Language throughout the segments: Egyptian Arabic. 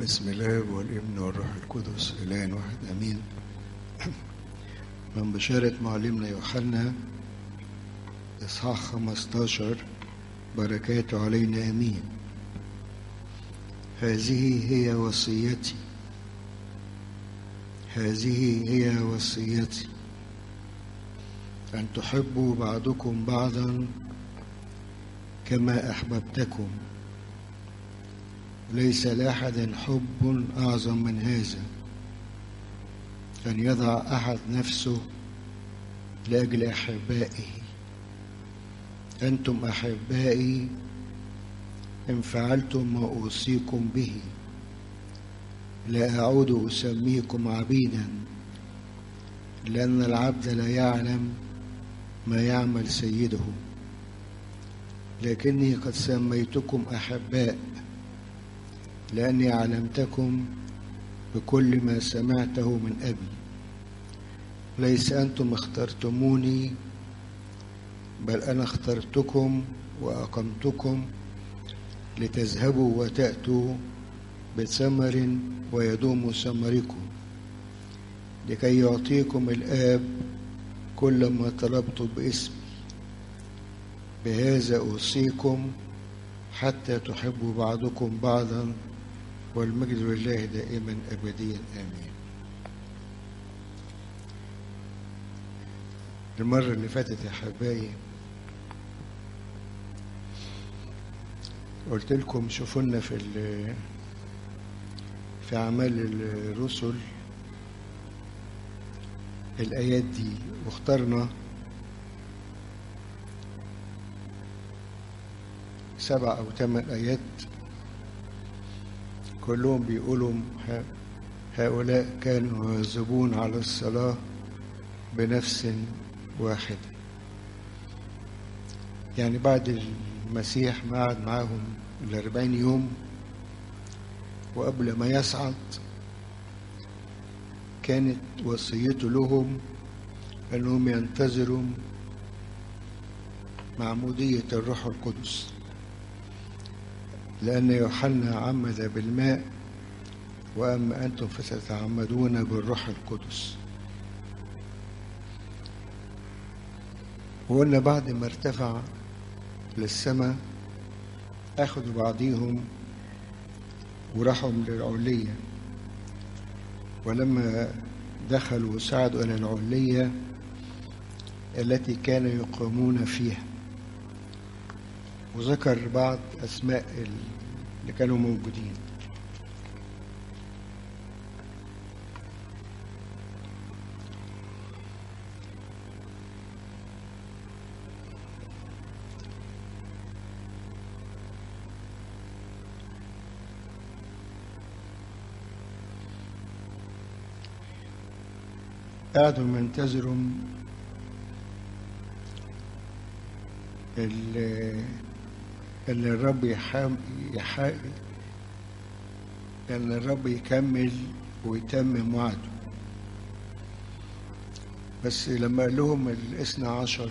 بسم الله والابن والروح القدس إله واحد أمين من بشارة معلمنا يوحنا إصحاح 15 بركاته علينا أمين هذه هي وصيتي هذه هي وصيتي أن تحبوا بعضكم بعضا كما أحببتكم ليس لأحد حب أعظم من هذا أن يضع أحد نفسه لأجل أحبائه أنتم أحبائي إن فعلتم ما أوصيكم به لا أعود أسميكم عبيدا لأن العبد لا يعلم ما يعمل سيده لكني قد سميتكم أحباء لأني علمتكم بكل ما سمعته من أبي ليس أنتم اخترتموني بل أنا اخترتكم وأقمتكم لتذهبوا وتأتوا بثمر ويدوم ثمركم لكي يعطيكم الآب كل ما طلبت باسمي بهذا أوصيكم حتى تحبوا بعضكم بعضا والمجد لله دائما أبديا آمين المرة اللي فاتت يا حبايبي قلت لكم شوفوا لنا في في أعمال الرسل الآيات دي واخترنا سبع أو ثمان آيات كلهم بيقولوا هؤلاء كانوا يواظبون على الصلاة بنفس واحدة يعني بعد المسيح ما قعد معاهم الأربعين يوم وقبل ما يصعد كانت وصيته لهم أنهم ينتظروا معمودية الروح القدس لأن يوحنا عمد بالماء وأما أنتم فستتعمدون بالروح القدس وقلنا بعد ما ارتفع للسماء أخذوا بعضيهم وراحوا للعلية ولما دخلوا وسعدوا إلى العلية التي كانوا يقيمون فيها وذكر بعض أسماء اللي كانوا موجودين قعدوا ينتظروا اللي الرب يحام يحا ان الرب يكمل ويتمم وعده بس لما قال لهم الاثنى عشر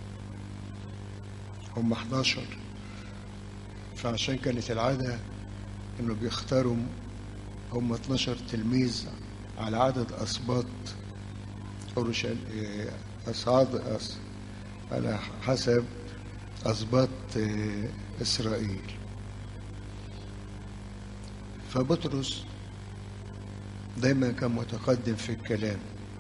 هم 11 فعشان كانت العادة انه بيختاروا هم 12 تلميذ على عدد اسباط أورشل أصعاد أص... على حسب أسباط إسرائيل فبطرس دايما كان متقدم في الكلام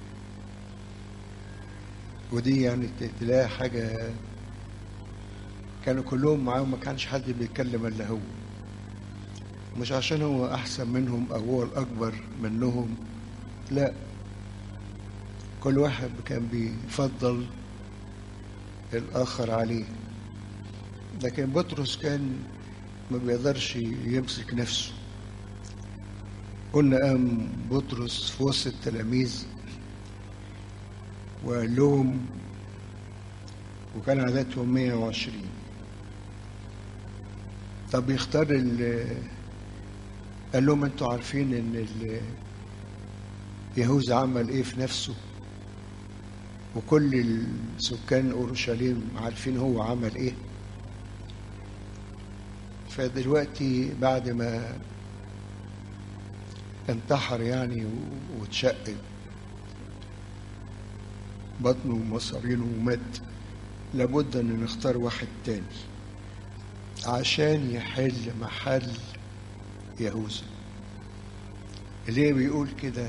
ودي يعني تلاقي حاجة كانوا كلهم معاهم ما كانش حد بيتكلم إلا هو مش عشان هو أحسن منهم أو هو الأكبر منهم لا كل واحد كان بيفضل الآخر عليه لكن بطرس كان ما بيقدرش يمسك نفسه قلنا قام بطرس في وسط التلاميذ وقال لهم وكان عددهم 120 طب يختار قال لهم انتوا عارفين ان يهوذا عمل ايه في نفسه وكل سكان اورشليم عارفين هو عمل ايه فدلوقتي بعد ما انتحر يعني واتشق بطنه ومصارينه ومات لابد ان نختار واحد تاني عشان يحل محل يهوذا ليه بيقول كده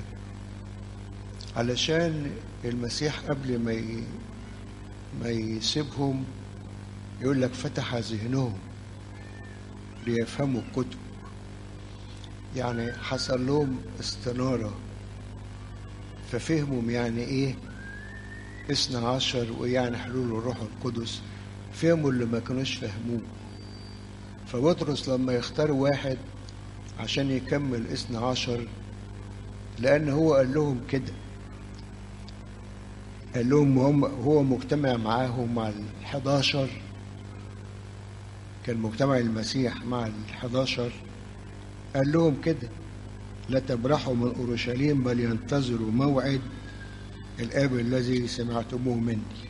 علشان المسيح قبل ما ي... ما يسيبهم يقول لك فتح ذهنهم ليفهموا الكتب يعني حصل لهم استنارة ففهموا يعني ايه اثنى عشر ويعني حلول الروح القدس فهموا اللي ما كانوش فهموه فبطرس لما يختار واحد عشان يكمل اثنى عشر لأن هو قال لهم كده قال لهم هم هو مجتمع معاهم مع الحداشر كان مجتمع المسيح مع الحداشر قال لهم كده لا تبرحوا من أورشليم بل ينتظروا موعد الآب الذي سمعتموه مني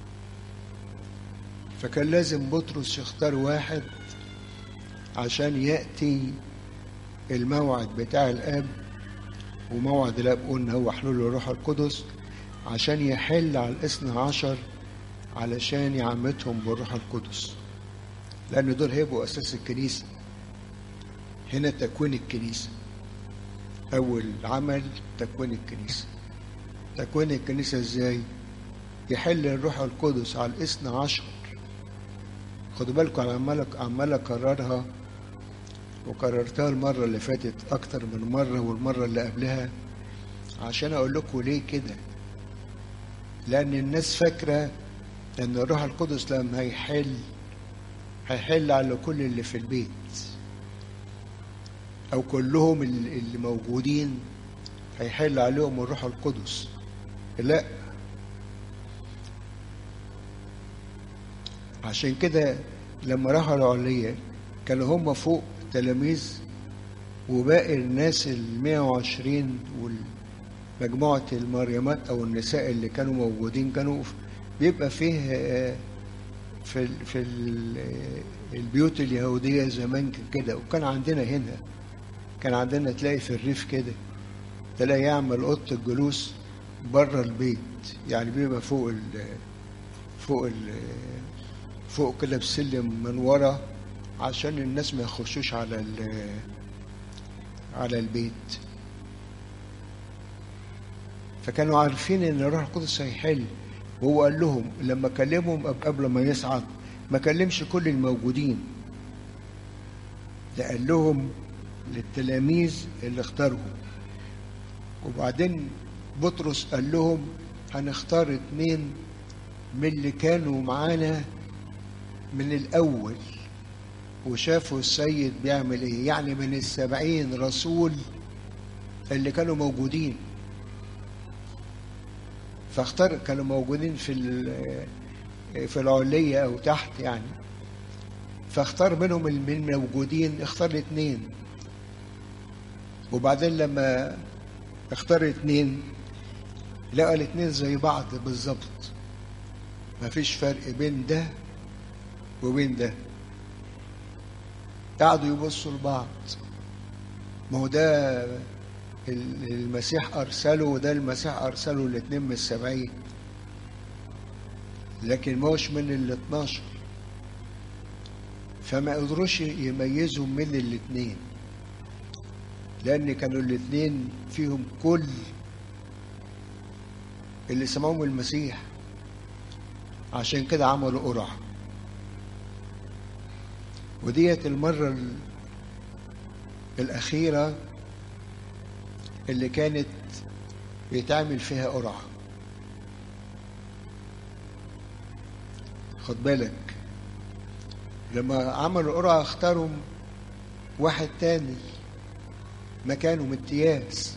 فكان لازم بطرس يختار واحد عشان يأتي الموعد بتاع الآب وموعد الآب قلنا هو حلول الروح القدس عشان يحل على الاثنى عشر علشان يعمتهم بالروح القدس لأن دول هيبقوا أساس الكنيسة هنا تكوين الكنيسة أول عمل تكوين الكنيسة تكوين الكنيسة إزاي يحل الروح القدس على الاثنى عشر خدوا بالكم أنا عمال عمال أكررها وكررتها المرة اللي فاتت أكتر من مرة والمرة اللي قبلها عشان أقول لكم ليه كده لأن الناس فاكرة إن الروح القدس لما هيحل هيحل على كل اللي في البيت أو كلهم اللي موجودين هيحل عليهم الروح القدس لا عشان كده لما راحوا العلية كانوا هم فوق تلاميذ وباقي الناس ال 120 ومجموعة المريمات أو النساء اللي كانوا موجودين كانوا بيبقى فيه في ال في ال البيوت اليهودية زمان كده وكان عندنا هنا كان عندنا تلاقي في الريف كده تلاقي يعمل أوضة الجلوس بره البيت يعني بيبقى فوق ال فوق ال فوق كده بسلم من ورا عشان الناس ما يخشوش على على البيت فكانوا عارفين ان الروح القدس هيحل وهو قال لهم لما كلمهم قبل ما يصعد ما كلمش كل الموجودين ده قال لهم للتلاميذ اللي اختارهم وبعدين بطرس قال لهم هنختار اتنين من اللي كانوا معانا من الأول وشافوا السيد بيعمل ايه يعني من السبعين رسول اللي كانوا موجودين فاختار كانوا موجودين في في العلية أو تحت يعني فاختار منهم من الموجودين اختار اثنين وبعدين لما اختار اتنين لقى الاتنين زي بعض بالظبط مفيش فرق بين ده وبين ده قعدوا يبصوا لبعض ما هو ده المسيح أرسله وده المسيح أرسله الاتنين من السبعين لكن ماهوش من ال 12 فما قدروش يميزوا من الاتنين لأن كانوا الاتنين فيهم كل اللي سمعهم المسيح عشان كده عملوا قرعة وديت المرة الأخيرة اللي كانت بيتعمل فيها قرعة خد بالك لما عملوا قرعة اختاروا واحد تاني مكانه متياس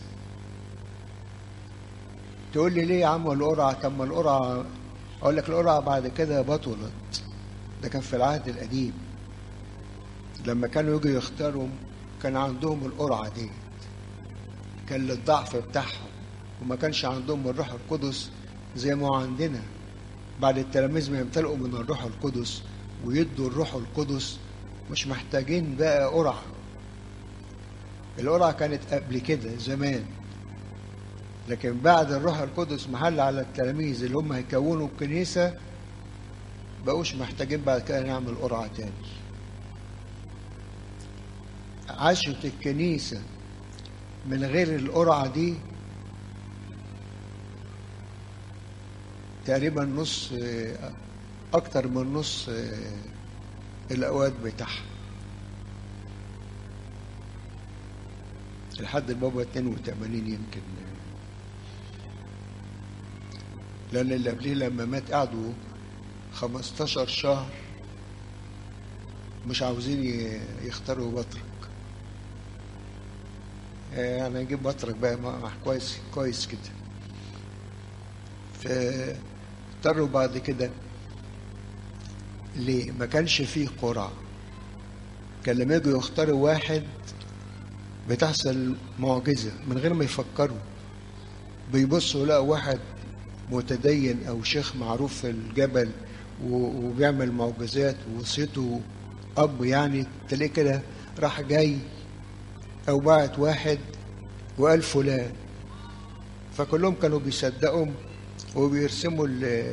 تقول لي ليه عملوا قرعة طب ما القرعة أقول لك القرعة بعد كده بطلت ده كان في العهد القديم لما كانوا يجوا يختاروا كان عندهم القرعة دي كان للضعف بتاعهم وما كانش عندهم الروح القدس زي ما هو عندنا بعد التلاميذ ما يمتلئوا من الروح القدس ويدوا الروح القدس مش محتاجين بقى قرعة القرعة كانت قبل كده زمان لكن بعد الروح القدس محل على التلاميذ اللي هم هيكونوا الكنيسة بقوش محتاجين بعد كده نعمل قرعة تاني عاشت الكنيسة من غير القرعة دي تقريبا نص أكتر من نص الأوقات بتاعها لحد البابا 82 يمكن لأن اللي قبليه لما مات قعدوا 15 شهر مش عاوزين يختاروا بطرك يعني نجيب بطرك بقى ما كويس كويس كده فاضطروا بعد كده ليه ما كانش فيه قرعة كان لما يجوا يختاروا واحد بتحصل معجزة من غير ما يفكروا بيبصوا لقوا واحد متدين أو شيخ معروف في الجبل وبيعمل معجزات وصيته أب يعني تلاقيه كده راح جاي أو بعت واحد وقال فلان فكلهم كانوا بيصدقوا وبيرسموا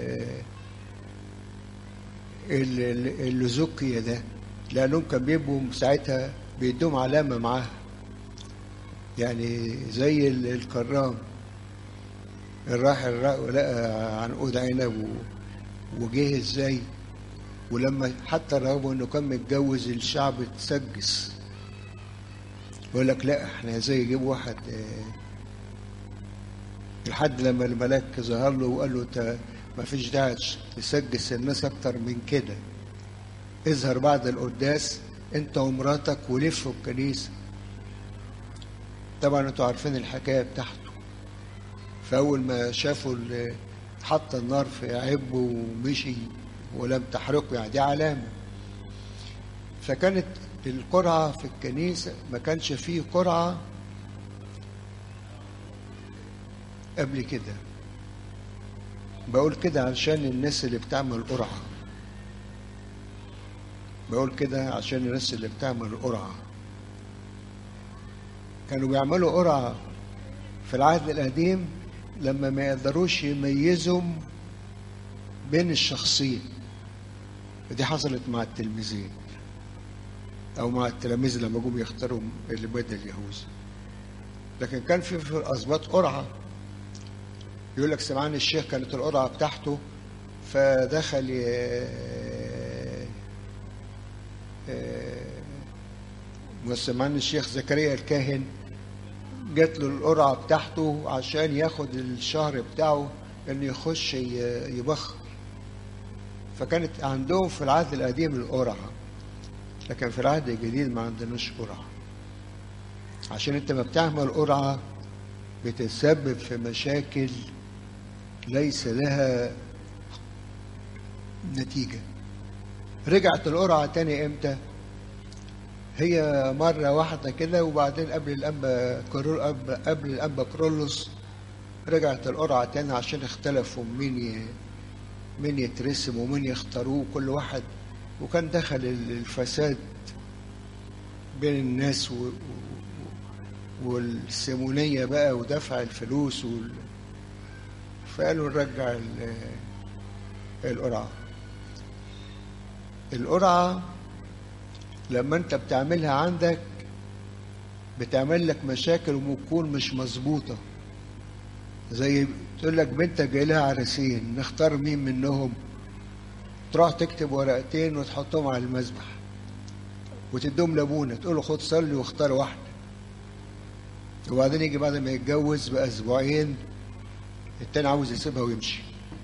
اللي زكي ده لأنهم كان بيبقوا ساعتها بيدوم علامة معاها يعني زي الكرام راح لقى عنقود عنب وجه ازاي ولما حتى رغم انه كان متجوز الشعب اتسجس يقول لك لا احنا ازاي يجيب واحد لحد لما الملاك ظهر له وقال له انت ما فيش داعي تسجس الناس اكتر من كده اظهر بعد القداس انت ومراتك ولفوا الكنيسه طبعا انتوا عارفين الحكايه بتاعته فاول ما شافوا حط النار في عبه ومشي ولم تحرقه يعني دي علامه فكانت القرعه في الكنيسه ما كانش فيه قرعه قبل كده بقول كده عشان الناس اللي بتعمل قرعه بقول كده عشان الناس اللي بتعمل قرعه كانوا بيعملوا قرعة في العهد القديم لما ما يقدروش يميزوا بين الشخصين ودي حصلت مع التلميذين أو مع التلاميذ لما جم يختاروا اللي بدل يهوذا لكن كان في في الأسباط قرعة يقول لك سمعان الشيخ كانت القرعة بتاعته فدخل وسمعان الشيخ زكريا الكاهن جات له القرعة بتاعته عشان ياخد الشهر بتاعه انه يخش يبخر فكانت عندهم في العهد القديم القرعة لكن في العهد الجديد ما عندناش قرعة عشان انت ما بتعمل قرعة بتسبب في مشاكل ليس لها نتيجة رجعت القرعة تاني امتى هي مرة واحدة كده وبعدين قبل الأنبا كرول قبل الأنبا كرولوس رجعت القرعة تاني عشان اختلفوا مين ي... مين يترسم ومين يختاروه كل واحد وكان دخل الفساد بين الناس و... والسيمونية بقى ودفع الفلوس وال... فقالوا نرجع ال... القرعة القرعة لما انت بتعملها عندك بتعمل لك مشاكل ومكون مش مظبوطة زي تقول لك بنتك جاي لها عرسين نختار مين منهم تروح تكتب ورقتين وتحطهم على المذبح وتديهم لابونا تقول له خد صلي واختار واحدة وبعدين يجي بعد ما يتجوز بأسبوعين التاني عاوز يسيبها ويمشي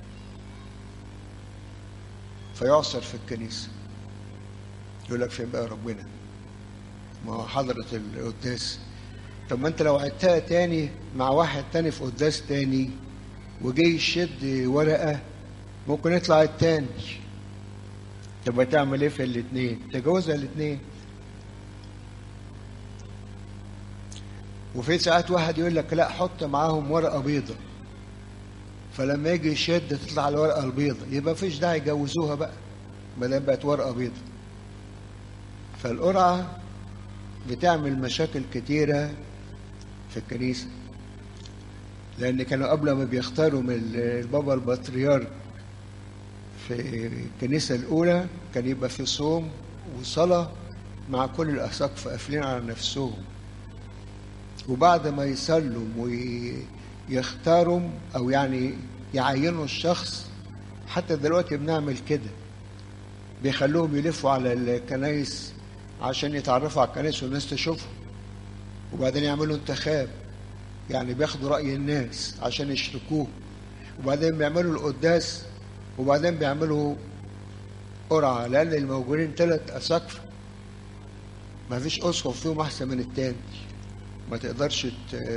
فيعصر في الكنيسة يقول لك فين بقى ربنا ما هو حضرة القداس طب ما انت لو عدتها تاني مع واحد تاني في قداس تاني وجاي يشد ورقة ممكن يطلع التاني طب هتعمل ايه في الاتنين تجوزها الاتنين وفي ساعات واحد يقول لك لا حط معاهم ورقة بيضة فلما يجي يشد تطلع الورقة البيضة يبقى مفيش داعي يجوزوها بقى ما دام بقت ورقة بيضة فالقرعة بتعمل مشاكل كتيرة في الكنيسة لأن كانوا قبل ما بيختاروا من البابا البطريرك في الكنيسة الأولى كان يبقى في صوم وصلاة مع كل الأساقفة قافلين على نفسهم وبعد ما يصلوا ويختاروا أو يعني يعينوا الشخص حتى دلوقتي بنعمل كده بيخلوهم يلفوا على الكنايس عشان يتعرفوا على الكنايس والناس تشوفهم وبعدين يعملوا انتخاب يعني بياخدوا رأي الناس عشان يشركوه وبعدين بيعملوا القداس وبعدين بيعملوا قرعة لأن الموجودين ثلاث أساقفة ما فيش أسقف فيهم أحسن من التاني ما تقدرش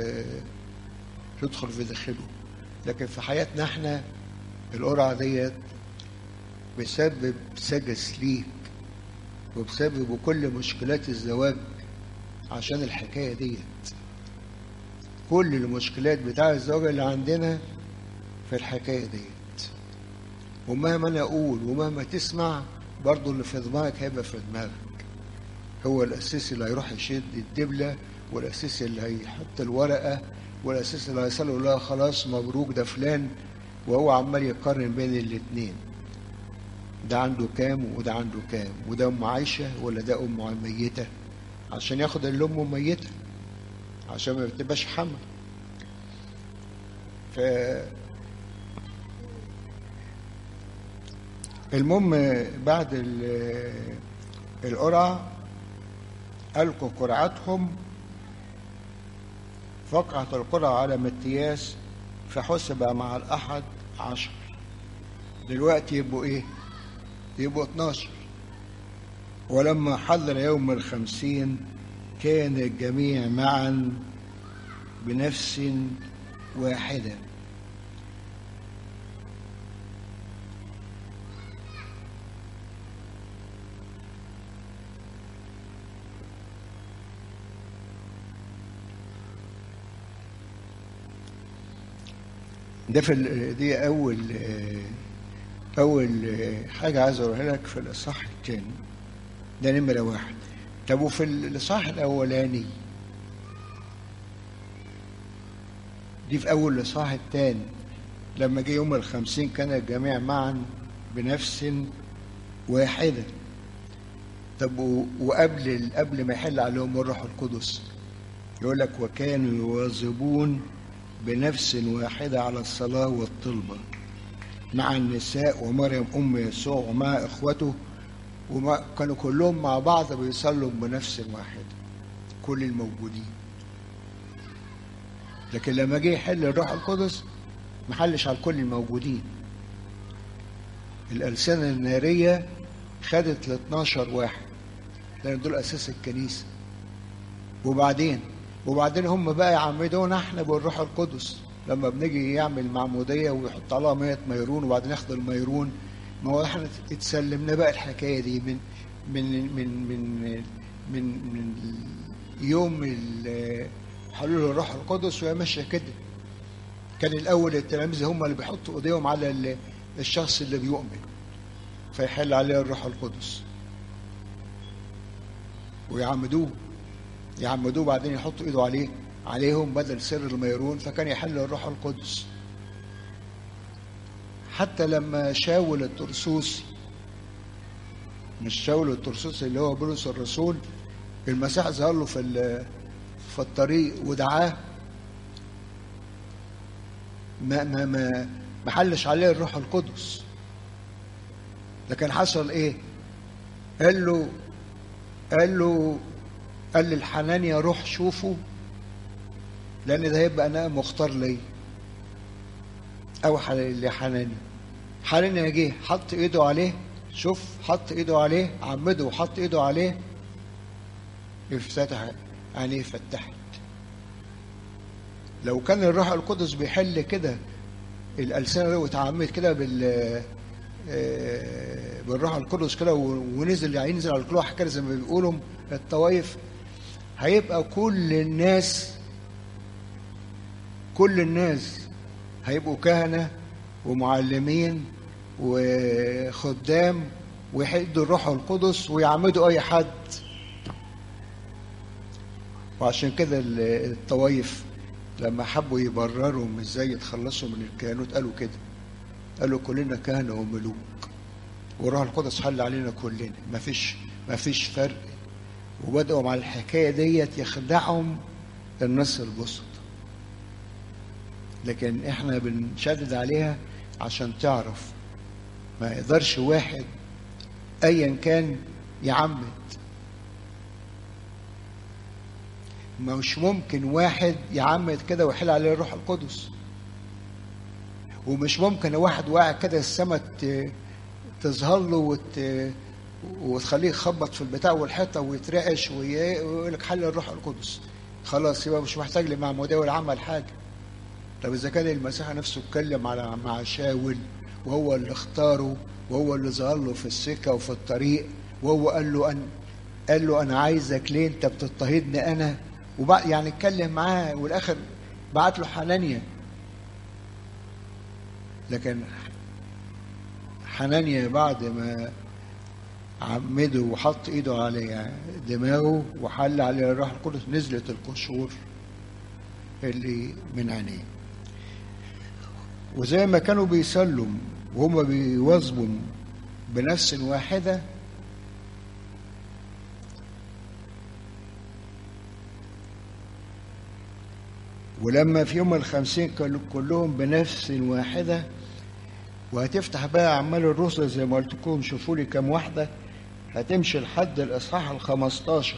تدخل في داخله لكن في حياتنا احنا القرعة ديت بسبب سجس ليك وبسبب كل مشكلات الزواج عشان الحكاية ديت كل المشكلات بتاع الزواج اللي عندنا في الحكاية ديت ومهما أنا أقول ومهما تسمع برضو اللي في دماغك هيبقى في دماغك هو الأساس اللي هيروح يشد الدبلة والأساس اللي هيحط الورقة والأساس اللي هيسأله لا خلاص مبروك ده فلان وهو عمال يقارن بين الاتنين ده عنده كام وده عنده كام وده أم عايشة ولا ده أم ميتة عشان ياخد اللي أمه ميتة عشان ما بتبقاش حمل ف المهم بعد القرعة ألقوا قرعتهم فقعت القرعة على متياس فحسب مع الأحد عشر دلوقتي يبقوا إيه؟ يبقوا 12 ولما حضر يوم الخمسين كان الجميع معا بنفس واحدة ده في دي أول أول حاجة عايز أقولها لك في الإصحاح الثاني ده نمرة واحد طب وفي الإصحاح الأولاني دي في أول الإصحاح الثاني لما جه يوم الخمسين كان الجميع معا بنفس واحدة طب وقبل قبل ما يحل عليهم الروح القدس يقول لك وكانوا يواظبون بنفس واحدة على الصلاة والطلبة مع النساء ومريم أم يسوع ومع إخوته وما كانوا كلهم مع بعض بيصلوا بنفس واحدة كل الموجودين لكن لما جه يحل الروح القدس ما حلش على كل الموجودين الألسنة النارية خدت ل 12 واحد لأن دول أساس الكنيسة وبعدين وبعدين هم بقى يعمدونا احنا بالروح القدس لما بنيجي يعمل معمودية ويحط عليها مية ميرون وبعدين ياخد الميرون ما هو احنا اتسلمنا بقى الحكاية دي من من من من من, من يوم حلول الروح القدس وهي ماشية كده كان الأول التلاميذ هم اللي بيحطوا ايديهم على الشخص اللي بيؤمن فيحل عليه الروح القدس ويعمدوه يعمدوه بعدين يحطوا ايده عليه عليهم بدل سر الميرون فكان يحل الروح القدس حتى لما شاول الترسوسي مش شاول الترسوسي اللي هو بولس الرسول المسيح ظهر له في في الطريق ودعاه ما ما ما ما حلش عليه الروح القدس لكن حصل ايه؟ قال له قال له قال للحنانيا روح شوفه لان ده هيبقى انا مختار لي اوحى لحنانيا حنانيا جه حط ايده عليه شوف حط ايده عليه عمده وحط ايده عليه افتتح عينيه فتحت لو كان الروح القدس بيحل كده الألسنة دي واتعمد كده بال بالروح القدس كده ونزل يعني ينزل على كل واحد كده زي ما بيقولوا الطوايف هيبقى كل الناس كل الناس هيبقوا كهنة ومعلمين وخدام ويحدوا الروح القدس ويعمدوا أي حد وعشان كده ال- الطوايف لما حبوا يبرروا ازاي يتخلصوا من الكهنوت قالوا كده قالوا كلنا كهنة وملوك والروح القدس حل علينا كلنا مفيش مفيش فرق وبدأوا مع الحكاية ديت يخدعهم الناس البسط لكن احنا بنشدد عليها عشان تعرف ما يقدرش واحد ايا كان يعمد ما مش ممكن واحد يعمد كده ويحل عليه الروح القدس ومش ممكن واحد واقع كده السما ت- تظهر له وت... وتخليه يخبط في البتاع والحيطه ويترعش وي- ويقول لك حل الروح القدس خلاص يبقى مش محتاج لمعموديه ولا عمل حاجه طب اذا كان المسيح نفسه اتكلم على مع شاول وهو اللي اختاره وهو اللي ظهر له في السكه وفي الطريق وهو قال له ان قال له انا عايزك ليه انت بتضطهدني انا وبعد يعني اتكلم معاه والاخر بعت له حنانيا لكن حنانيا بعد ما عمده وحط ايده على دماغه وحل عليه الروح القدس نزلت القشور اللي من عينيه وزي ما كانوا بيصلوا وهم بيواظبوا بنفس واحدة ولما في يوم الخمسين كانوا كلهم بنفس واحدة وهتفتح بقى أعمال الرسل زي ما قلت لكم شوفوا لي كام واحدة هتمشي لحد الإصحاح ال 15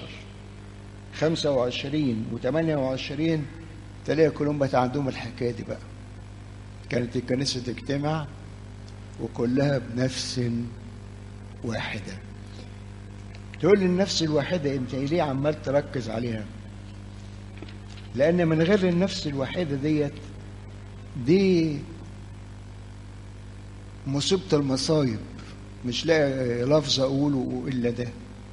25 و28 تلاقي كلهم بقى عندهم الحكاية دي بقى كانت الكنيسة تجتمع وكلها بنفس واحدة تقول لي النفس الواحدة انت ليه عمال تركز عليها لأن من غير النفس الواحدة ديت دي مصيبة المصايب مش لاقي لفظ أقوله إلا ده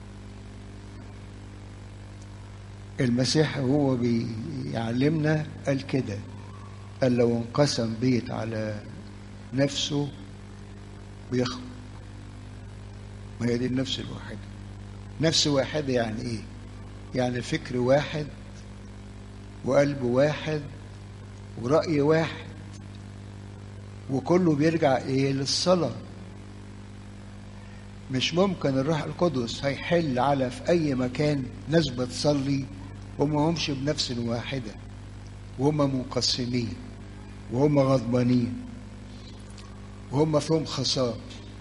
المسيح هو بيعلمنا قال كده قال لو انقسم بيت على نفسه بيخرب ما هي دي النفس الواحدة نفس واحدة يعني ايه يعني فكر واحد وقلب واحد ورأي واحد وكله بيرجع ايه للصلاة مش ممكن الروح القدس هيحل على في اي مكان ناس بتصلي وما همش بنفس واحدة وهم منقسمين وهم غضبانين وهم فيهم خصام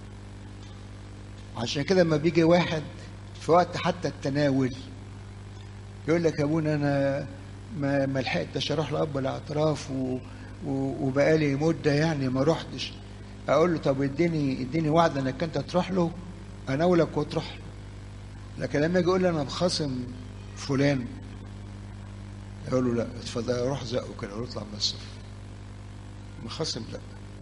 عشان كده لما بيجي واحد في وقت حتى التناول يقول لك يا ابونا انا ما ما لحقتش اروح لاب الاعتراف و و- وبقالي مده يعني ما رحتش اقول له طب اديني اديني وعد انك انت تروح له اناولك وتروح له لكن لما يجي يقول لي انا بخاصم فلان يقول له لا اتفضل روح زقه كده واطلع من الصف مخاصم لا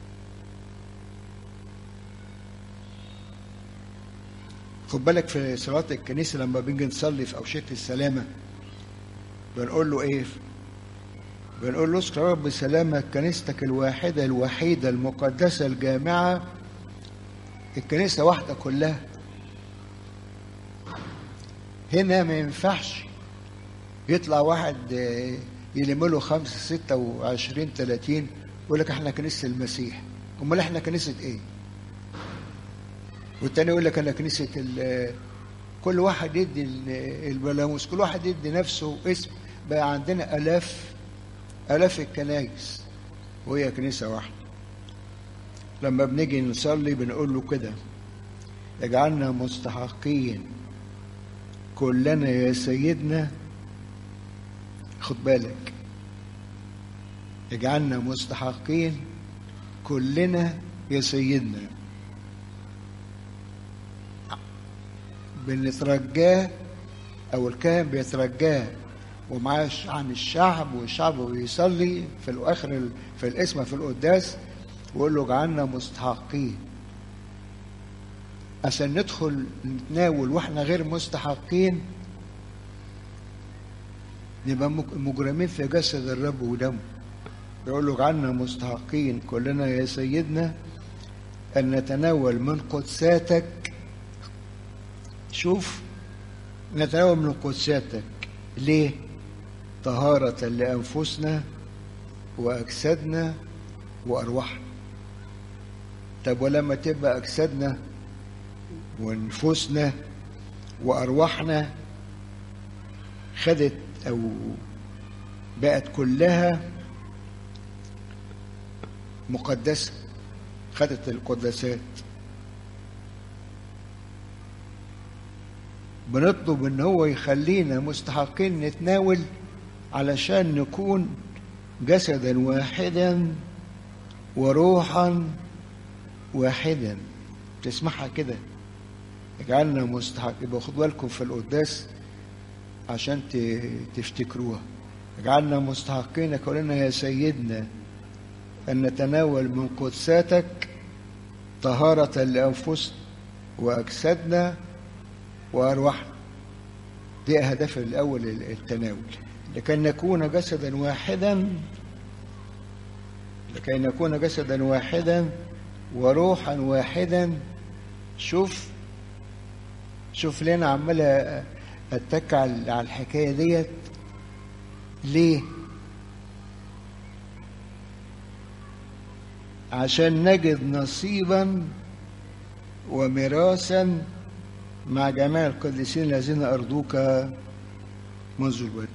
خد بالك في صلاة الكنيسة لما بنيجي نصلي في أوشية السلامة بنقول له إيه؟ بنقول له اذكر رب سلامك كنيستك الواحدة الوحيدة المقدسة الجامعة الكنيسة واحدة كلها هنا ما ينفعش يطلع واحد آه، يلم له خمسة ستة وعشرين تلاتين يقول لك احنا كنيسة المسيح امال احنا كنيسة ايه والتاني يقول لك انا كنيسة ال- كل واحد يدي ال- البلاموس كل واحد يدي نفسه اسم بقى عندنا الاف الاف الكنايس وهي كنيسة واحدة لما بنيجي نصلي بنقول له كده اجعلنا مستحقين كلنا يا سيدنا خد بالك اجعلنا مستحقين كلنا يا سيدنا بنترجاه او الكاهن بيترجاه ومعاه عن الشعب والشعب بيصلي في الاخر في الاسم في القداس ويقول له اجعلنا مستحقين عشان ندخل نتناول واحنا غير مستحقين نبقى مج- مجرمين في جسد الرب ودمه يقول له اجعلنا مستحقين كلنا يا سيدنا ان نتناول من قدساتك شوف نتناول من قدساتك ليه طهارة لأنفسنا وأجسادنا وأرواحنا طب ولما تبقى أجسادنا ونفوسنا وأرواحنا خدت أو بقت كلها مقدسة خدت القداسات بنطلب ان هو يخلينا مستحقين نتناول علشان نكون جسدا واحدا وروحا واحدا تسمعها كده اجعلنا مستحق يبقى خدوا بالكم في القداس عشان تفتكروها اجعلنا مستحقين كلنا يا سيدنا أن نتناول من قدساتك طهارة لأنفسنا وأجسادنا وأرواحنا دي أهداف الأول التناول لكي نكون جسدا واحدا لكي نكون جسدا واحدا وروحا واحدا شوف شوف ليه انا عمال اتك على الحكايه ديت ليه عشان نجد نصيبا وميراثا مع جميع القديسين الذين أرضوك منذ البدء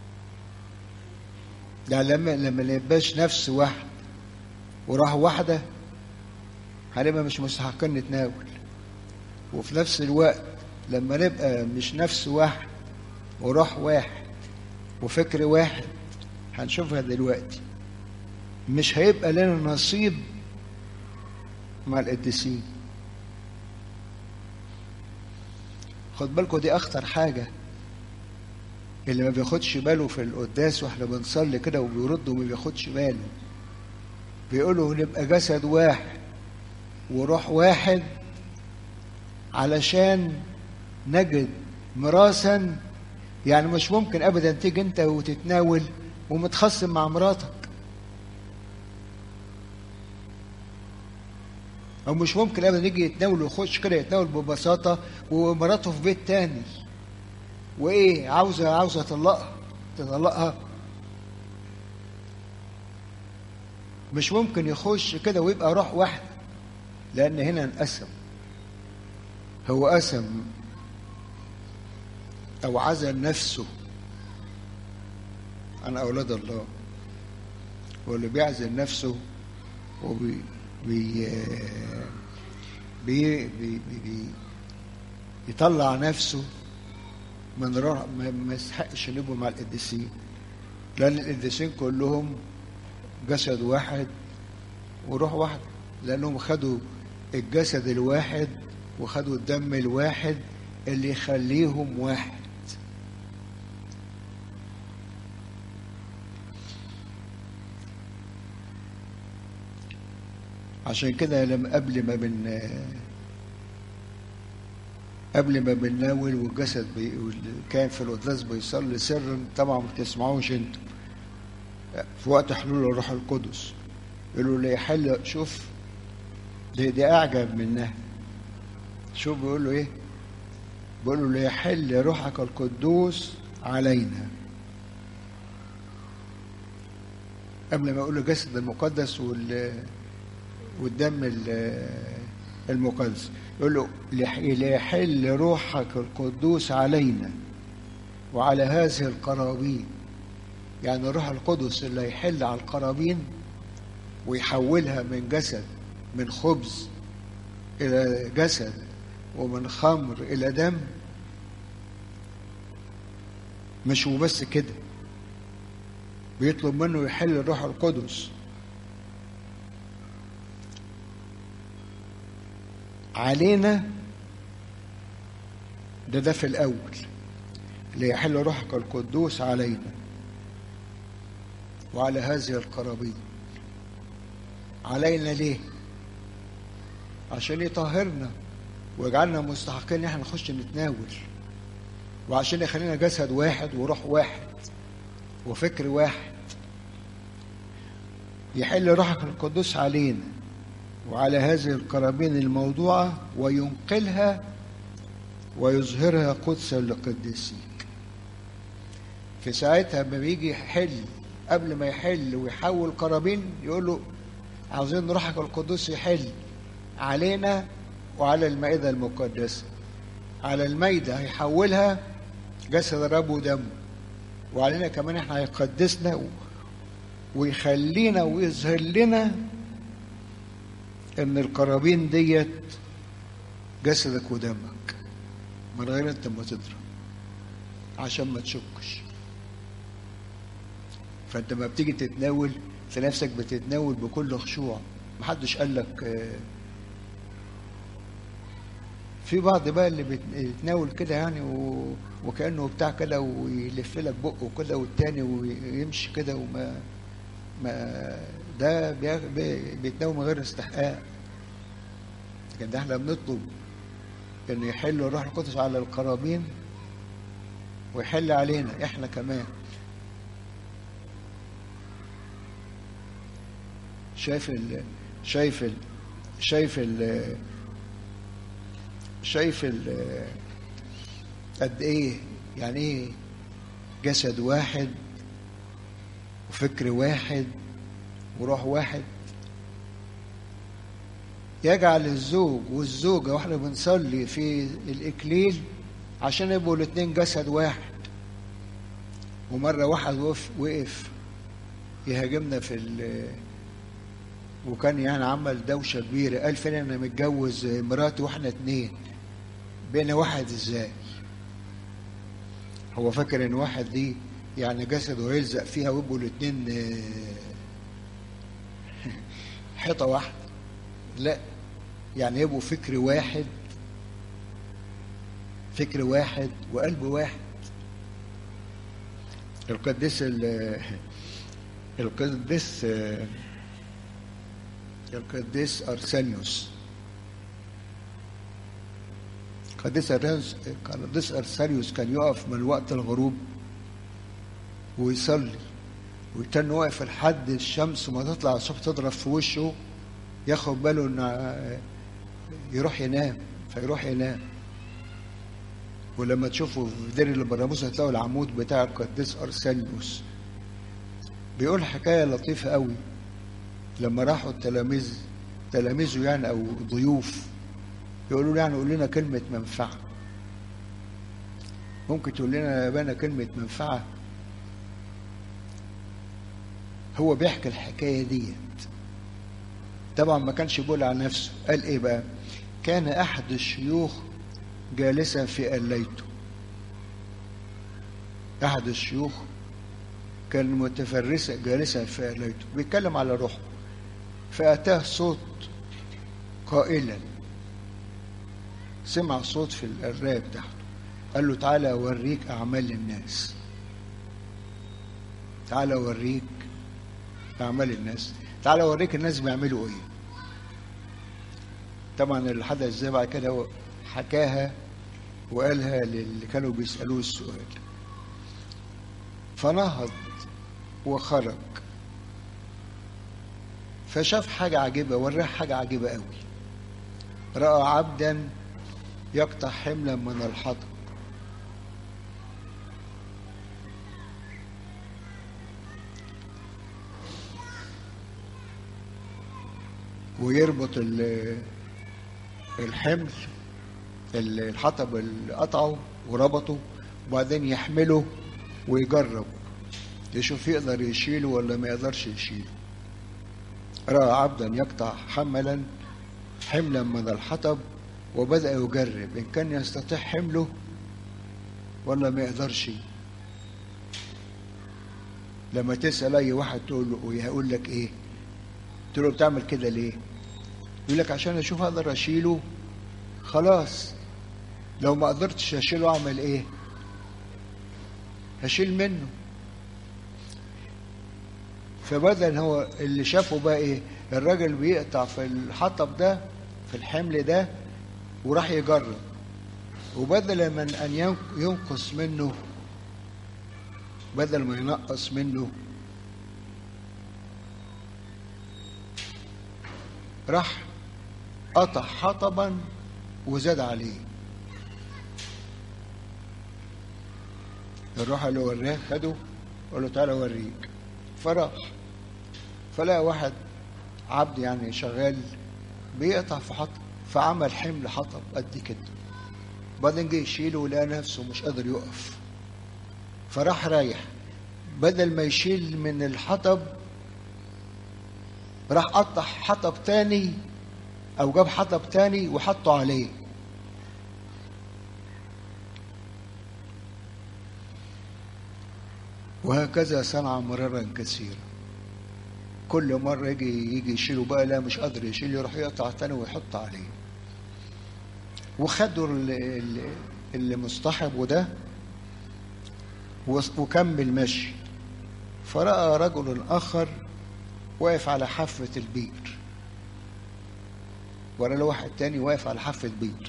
ده لما لما نبقاش نفس واحد وراح واحدة هنبقى مش مستحقين نتناول وفي نفس الوقت لما نبقى مش نفس واحد وروح واحد وفكر واحد هنشوفها دلوقتي مش هيبقى لنا نصيب مع القديسين خد بالكم دي اخطر حاجه اللي ما بياخدش باله في القداس واحنا بنصلي كده وبيرد وما بياخدش باله بيقولوا نبقى جسد واحد وروح واحد علشان نجد مراسا يعني مش ممكن ابدا تيجي انت وتتناول ومتخصم مع مراتك او مش ممكن ابدا يجي يتناول ويخش كده يتناول ببساطه ومراته في بيت تاني وايه عاوزه عاوزه تطلقها تطلقها مش ممكن يخش كده ويبقى روح واحده لان هنا انقسم هو قسم او عزل نفسه عن اولاد الله واللي بيعزل نفسه وبي بي بي بي بي يطلع نفسه من روح ما يستحقش يبقوا مع القديسين لان القديسين كلهم جسد واحد وروح واحد لانهم خدوا الجسد الواحد وخدوا الدم الواحد اللي يخليهم واحد عشان كده لما قبل ما بن قبل ما بنناول والجسد بي... كان في القداس بيصلي سرا طبعا ما بتسمعوش انتوا في وقت حلول الروح القدس يقولوا لي حل شوف دي, دي اعجب منها شوف بيقول له ايه بيقول له ليحل روحك القدوس علينا قبل ما يقول له الجسد المقدس وال والدم المقدس يقول له ليحل روحك القدوس علينا وعلى هذه القرابين يعني الروح القدس اللي يحل على القرابين ويحولها من جسد من خبز إلى جسد ومن خمر إلى دم مش وبس كده بيطلب منه يحل الروح القدس علينا ده ده في الأول ليحل روحك القدوس علينا وعلى هذه القرابين علينا ليه عشان يطهرنا ويجعلنا مستحقين ان احنا نخش نتناول وعشان يخلينا جسد واحد وروح واحد وفكر واحد يحل روحك القدوس علينا وعلى هذه القرابين الموضوعة وينقلها ويظهرها قدسا لقديسيك في ساعتها لما بيجي يحل قبل ما يحل ويحول قرابين يقول له عاوزين روحك القدوس يحل علينا وعلى المائدة المقدسة على المائدة هيحولها جسد الرب ودمه وعلينا كمان احنا هيقدسنا و... ويخلينا ويظهر لنا ان القرابين ديت جسدك ودمك من غير انت ما تضرب عشان ما تشكش فانت ما بتيجي تتناول تلاقي نفسك بتتناول بكل خشوع محدش قال لك آه، في بعض بقى اللي بيتناول كده يعني و... وكانه بتاع كده ويلف لك بقه كده والتاني ويمشي كده وما ما ده بي... بي... بيتناول من غير استحقاق لكن ده احنا بنطلب ان يحل الروح القدس على القرابين ويحل علينا احنا كمان شايف ال شايف ال شايف ال شايف ال قد ايه يعني ايه جسد واحد وفكر واحد وروح واحد يجعل الزوج والزوجة واحنا بنصلي في الإكليل عشان يبقوا الاتنين جسد واحد ومرة واحد وقف, وقف يهاجمنا في ال وكان يعني عمل دوشة كبيرة قال فين أنا متجوز مراتي واحنا اتنين بين واحد ازاي هو فاكر ان واحد دي يعني جسده يلزق فيها ويبقوا الاتنين حيطة واحدة لا يعني يبقوا فكر واحد فكر واحد وقلب واحد القديس القديس القديس أرسانيوس القديس القديس أرسانيوس كان يقف من وقت الغروب ويصلي وكان واقف لحد الشمس ما تطلع الصبح تضرب في وشه ياخد باله ان يروح ينام فيروح ينام ولما تشوفوا في دير البراموس هتلاقوا العمود بتاع القديس ارسانيوس بيقول حكايه لطيفه قوي لما راحوا التلاميذ تلاميذه يعني او ضيوف يقولوا له يعني قول لنا كلمه منفعه ممكن تقول لنا يا بانا كلمه منفعه هو بيحكي الحكايه ديت طبعا ما كانش بيقول عن نفسه قال ايه بقى كان احد الشيوخ جالسا في قليته احد الشيوخ كان متفرسة جالسا في قليته بيتكلم على روحه فأتاه صوت قائلا سمع صوت في القراية بتاعته قال له تعالى أوريك أعمال الناس تعالى أوريك أعمال الناس تعالى أوريك الناس بيعملوا إيه طبعا اللي حدث زي بعد كده هو حكاها وقالها للي كانوا بيسألوه السؤال فنهض وخرج فشاف حاجة عجيبة وراه حاجة عجيبة قوي رأى عبدا يقطع حملا من الحطب ويربط الحمل الحطب اللي قطعه وربطه وبعدين يحمله ويجرب يشوف يقدر يشيله ولا ما يقدرش يشيله رأى عبدا يقطع حملا حملا من الحطب وبدأ يجرب إن كان يستطيع حمله ولا ما يقدرش لما تسأل أي واحد تقول له هيقول لك إيه؟ تقول له بتعمل كده ليه؟ يقول لك عشان أشوف أقدر أشيله خلاص لو ما قدرتش أشيله أعمل إيه؟ هشيل منه فبدل هو اللي شافه بقى ايه الراجل بيقطع في الحطب ده في الحمل ده وراح يجرب وبدل من ان ينقص منه بدل ما ينقص منه راح قطع حطبا وزاد عليه الروح اللي وراه خده قال له تعالى اوريك فراح فلقى واحد عبد يعني شغال بيقطع في حطب فعمل حمل حطب قد كده بعدين جه يشيله ولقى نفسه مش قادر يقف فراح رايح بدل ما يشيل من الحطب راح قطع حطب تاني او جاب حطب تاني وحطه عليه وهكذا صنع مرارا كثيرا كل مرة يجي يجي يشيله بقى لا مش قادر يشيل يروح يقطع تاني ويحط عليه وخدوا اللي مصطحبه ده وكمل مشي فرأى رجل آخر واقف على حافة البئر ورا له واحد تاني واقف على حافة بئر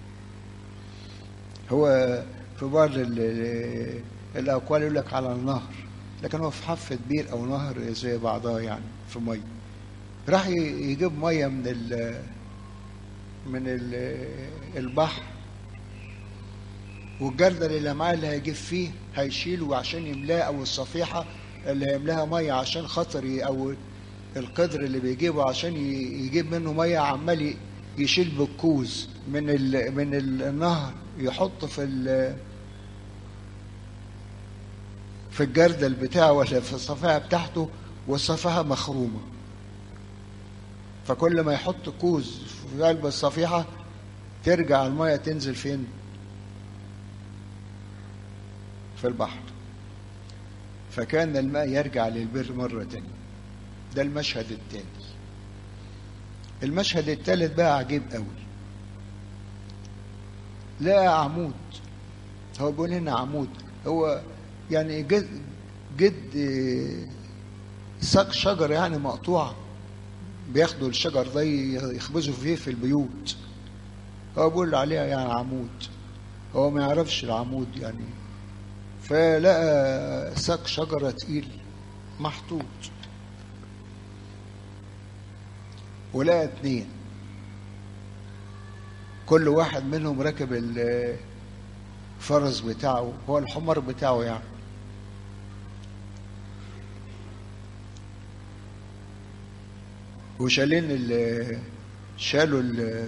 هو في بعض الأقوال يقول لك على النهر لكن هو في حافة بئر أو نهر زي بعضها يعني في مية راح يجيب مية من ال من ال البحر والجردل اللي معاه اللي هيجيب فيه هيشيله عشان يملاه او الصفيحه اللي هيملاها ميه عشان خاطر او القدر اللي بيجيبه عشان يجيب منه ميه عمال يشيل بالكوز من ال من النهر يحط في ال في الجردل بتاعه ولا في الصفيحه بتاعته والصفيحه مخرومه فكل ما يحط كوز في قلب الصفيحه ترجع الميه تنزل فين؟ في البحر فكان الماء يرجع للبر مرة تانية ده المشهد الثاني المشهد الثالث بقى عجيب قوي لقى عمود هو بيقول هنا عمود هو يعني جد جد ساق شجر يعني مقطوع بياخدوا الشجر ده يخبزوا فيه في البيوت هو بيقول عليها يعني عمود هو ما يعرفش العمود يعني فلقى ساق شجرة تقيل محطوط ولقى اتنين كل واحد منهم راكب الفرس بتاعه هو الحمار بتاعه يعني وشالين ال شالوا ال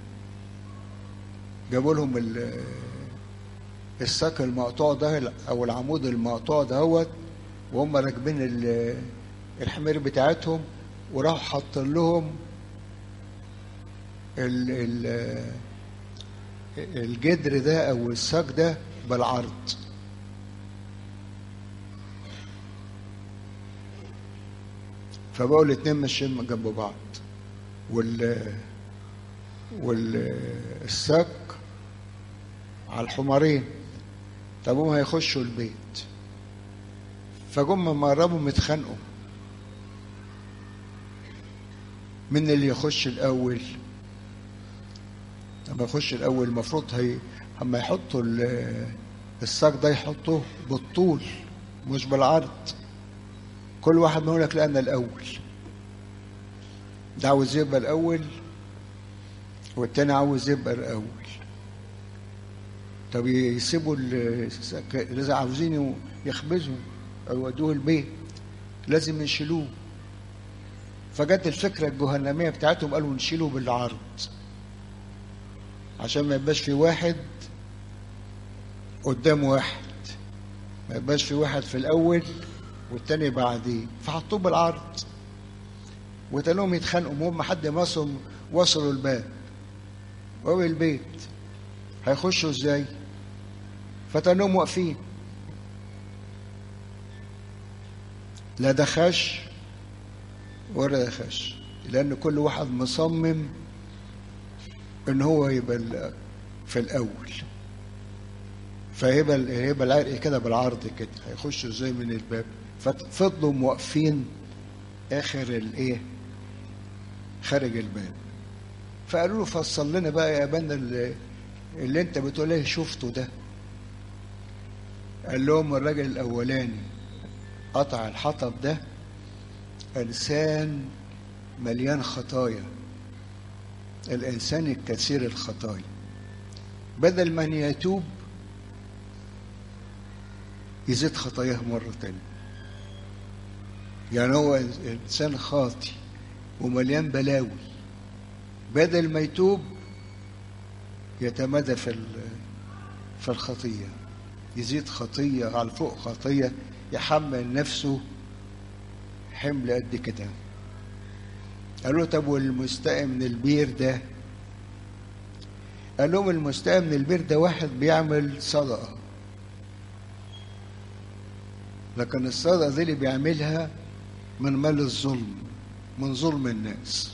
جابوا لهم ال الساق المقطوع ده او العمود المقطوع دهوت وهم راكبين الحمير بتاعتهم وراحوا حاطين لهم ال ال الجدر ده او الساق ده بالعرض فبقوا الاتنين ماشيين جنب بعض وال والساق على الحمارين طب هم هيخشوا البيت فجم ما قربوا يتخانقوا من اللي يخش الاول لما يخش الاول المفروض هي اما يحطوا الساق ده يحطوه بالطول مش بالعرض كل واحد منهم لك لا انا الاول ده عاوز يبقى الاول والتاني عاوز يبقى الاول طب يسيبوا اللي عاوزين يخبزوا او يودوه البيت لازم يشيلوه فجت الفكرة الجهنمية بتاعتهم قالوا نشيله بالعرض عشان ما يبقاش في واحد قدام واحد ما يبقاش في واحد في الأول والتاني بعديه فحطوه بالعرض وتلاقيهم يتخانقوا المهم حد مصر وصلوا الباب باب البيت هيخشوا ازاي فتلاقيهم واقفين لا ده خش ولا ده خش لان كل واحد مصمم ان هو يبقى في الاول فيبقى يبقى العرق كده بالعرض كده هيخشوا ازاي من الباب ففضلوا واقفين اخر الايه خارج الباب فقالوا له فصل لنا بقى يا ابانا اللي, اللي انت بتقول ايه شفته ده قال لهم الراجل الاولاني قطع الحطب ده انسان مليان خطايا الانسان الكثير الخطايا بدل من يتوب يزيد خطاياه مرة تانية يعني هو إنسان خاطي ومليان بلاوي بدل ما يتوب يتمادى في في الخطية يزيد خطية على فوق خطية يحمل نفسه حمل قد كده قالوا طب والمستاء من البير ده قال لهم المستاء من البير ده واحد بيعمل صدقة لكن الصدقة دي اللي بيعملها من مال الظلم من ظلم الناس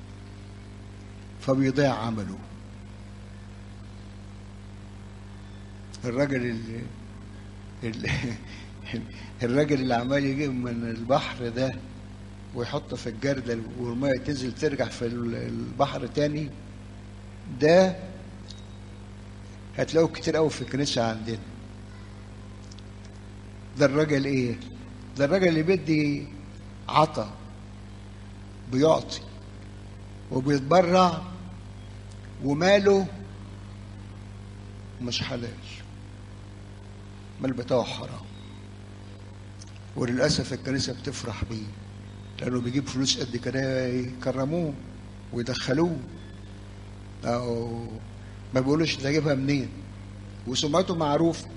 فبيضيع عمله الراجل اللي, اللي الراجل اللي عمال يجيب من البحر ده ويحطه في الجردل والميه تنزل ترجع في البحر تاني ده هتلاقوه كتير قوي في الكنيسه عندنا ده الراجل ايه ده الراجل اللي بيدي عطا بيعطي وبيتبرع وماله مش حلال مال بتاعه حرام وللاسف الكنيسه بتفرح بيه لانه بيجيب فلوس قد كده يكرموه ويدخلوه او ما بيقولوش ده جايبها منين وسمعته معروفه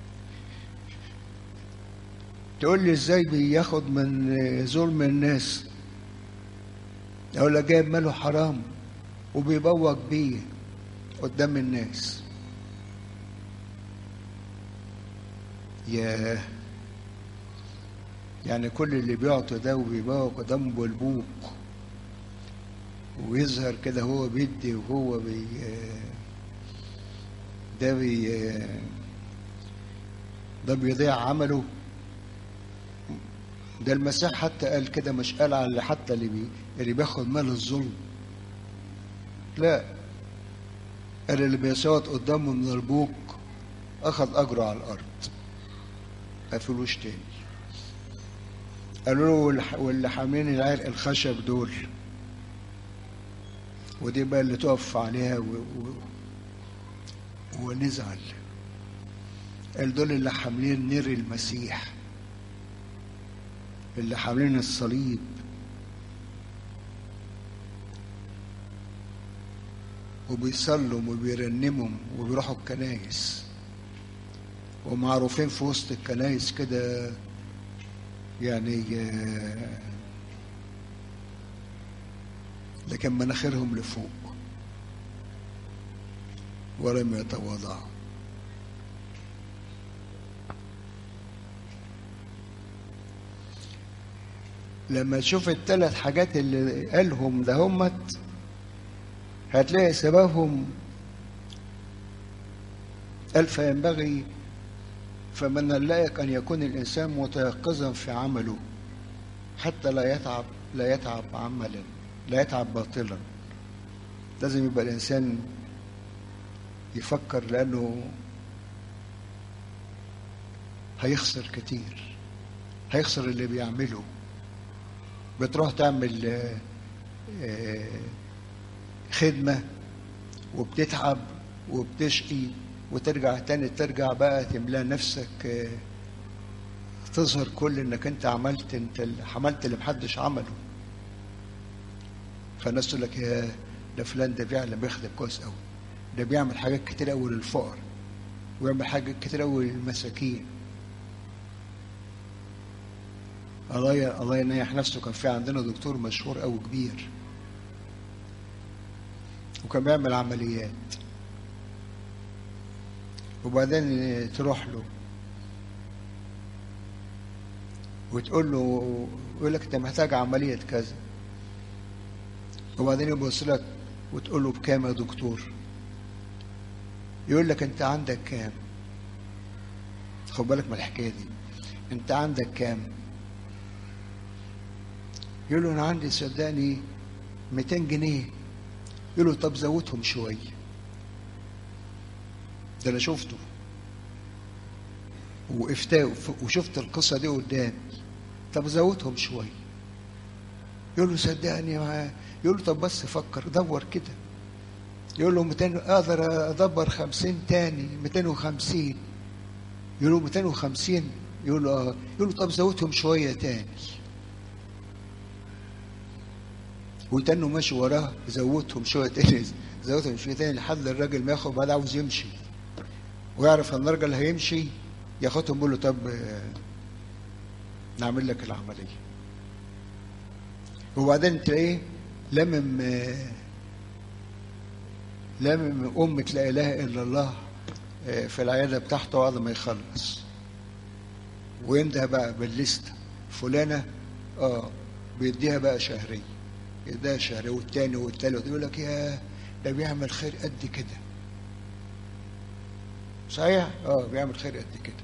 تقول لي ازاي بياخد من ظلم الناس اقول لك جايب ماله حرام وبيبوق بيه قدام الناس ياه يعني كل اللي بيعطي ده وبيبوق قدام بلبوق ويظهر كده هو بيدي وهو بي ده بي ده بيضيع عمله ده المسيح حتى قال كده مش قال على حتى اللي بي اللي بياخد مال الظلم لا قال اللي بيصوت قدامه من البوق اخذ اجره على الارض ما فلوش تاني قالوا له واللي حاملين العرق الخشب دول ودي بقى اللي تقف عليها و... و... ونزعل قال دول اللي حاملين نير المسيح اللي حاملين الصليب وبيصلوا وبيرنموا وبيروحوا الكنايس ومعروفين في وسط الكنايس كده يعني لكن مناخيرهم لفوق ولم يتواضعوا لما تشوف الثلاث حاجات اللي قالهم ده همت هتلاقي سببهم قال فينبغي فمن اللائق أن يكون الإنسان متيقظا في عمله حتى لا يتعب لا يتعب عملا لا يتعب باطلا لازم يبقى الإنسان يفكر لأنه هيخسر كتير هيخسر اللي بيعمله بتروح تعمل خدمة وبتتعب وبتشقي وترجع تاني ترجع بقى تملى نفسك تظهر كل انك انت عملت انت عملت اللي محدش عمله فالناس تقول لك يا ده فلان ده فعلا بيخدم كويس قوي ده بيعمل حاجات كتير قوي للفقر ويعمل حاجات كتير قوي للمساكين الله الله ينيح نفسه كان في عندنا دكتور مشهور قوي كبير وكان بيعمل عمليات وبعدين تروح له وتقول له يقول لك انت محتاج عمليه كذا وبعدين يبص لك وتقول له بكام يا دكتور يقول لك انت عندك كام خد بالك من الحكايه دي انت عندك كام يقول له انا عندي صدقني 200 جنيه يقول له طب زودهم شويه ده انا شفته وقفتها وشفت القصه دي قدامي طب زودهم شويه يقول له صدقني يقول له طب بس فكر دور كده يقول له 200 اقدر ادبر 50 تاني 250 يقول له 250 يقول له اه يقول له طب زودهم شويه تاني وتنه ماشي وراه زودهم شويه تاني زودهم شويه تاني لحد الراجل ما ياخد بعد عاوز يمشي ويعرف ان الراجل هيمشي ياخدهم يقول له طب آه، نعمل لك العمليه وبعدين تلاقيه لمم آه، لمم أمة لا إله إلا الله آه، في العيادة بتاعته بعد ما يخلص وينده بقى بالليستة فلانة اه بيديها بقى شهرية يديها شهرية والتاني والتالت يقول لك يا ده بيعمل خير قد كده صحيح؟ اه بيعمل خير قد كده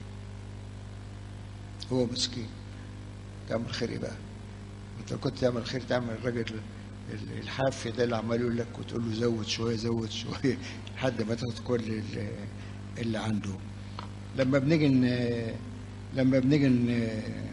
هو مسكين تعمل خير ايه بقى؟ انت لو كنت تعمل خير تعمل الراجل ال- الحافي ده اللي عمال يقول لك وتقول له زود شويه زود شويه لحد ما تاخد كل ال- اللي عنده لما بنيجي ن- لما بنيجي ن-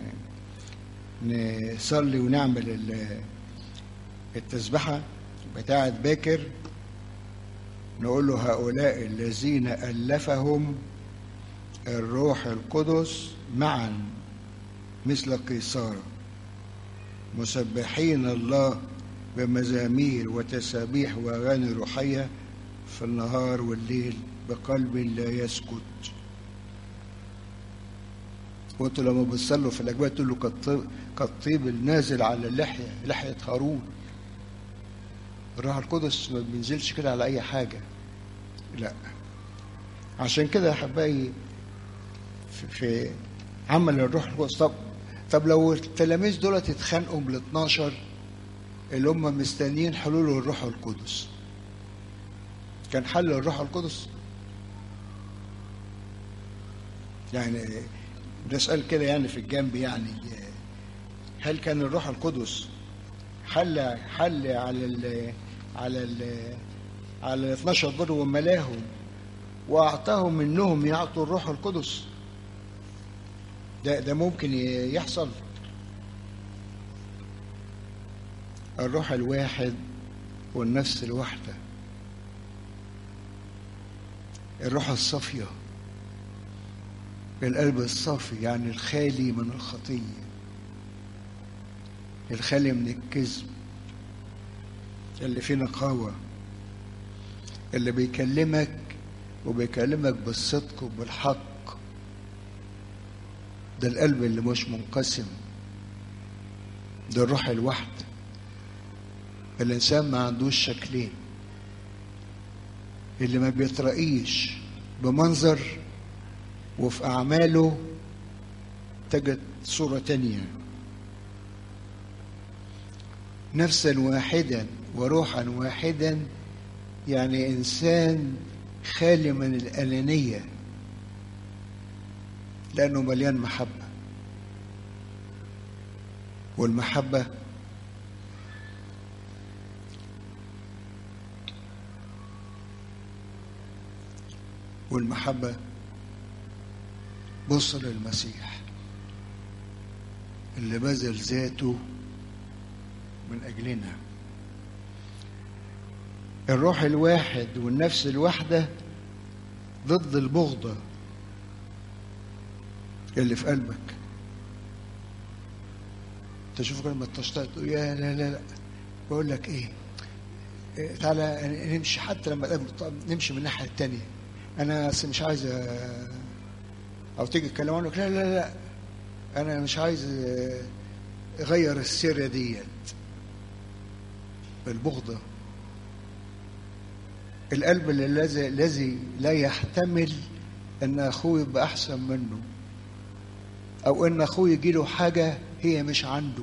نصلي ونعمل ال- التسبحه بتاعه باكر نقول له هؤلاء الذين ألفهم الروح القدس معا مثل قيصار مسبحين الله بمزامير وتسابيح واغاني روحيه في النهار والليل بقلب لا يسكت وانتوا لما بتصلوا في الاجواء تقول له كالطيب, كالطيب النازل على اللحيه لحيه هارون الروح القدس ما بينزلش كده على اي حاجه لا عشان كده يا احبائي في, في عمل الروح القدس طب طب لو التلاميذ دول اتخانقوا بال 12 اللي هم مستنيين حلول الروح القدس كان حل الروح القدس يعني نسأل كده يعني في الجنب يعني هل كان الروح القدس حل حل على ال على ال على ال 12 دول وملاهم واعطاهم انهم يعطوا الروح القدس ده ده ممكن يحصل الروح الواحد والنفس الواحده الروح الصافيه القلب الصافي يعني الخالي من الخطيه الخالي من الكذب اللي فيه نقاوه اللي بيكلمك وبيكلمك بالصدق وبالحق ده القلب اللي مش منقسم ده الروح الواحدة الإنسان ما عندوش شكلين اللي ما بيترقيش بمنظر وفي أعماله تجد صورة تانية نفسا واحدا وروحا واحدا يعني إنسان خالي من الأنانية لأنه مليان محبة والمحبة والمحبة بص للمسيح اللي بذل ذاته من أجلنا الروح الواحد والنفس الواحدة ضد البغضة اللي في قلبك تشوف لما تشتاق تقول يا لا لا لا بقول لك ايه, إيه تعالى نمشي حتى لما نمشي من الناحيه الثانيه انا مش عايز او تيجي تكلم عنك لا لا لا انا مش عايز اغير السيره ديت البغضه القلب الذي الذي لا يحتمل ان اخوه يبقى احسن منه او ان اخوه يجي له حاجه هي مش عنده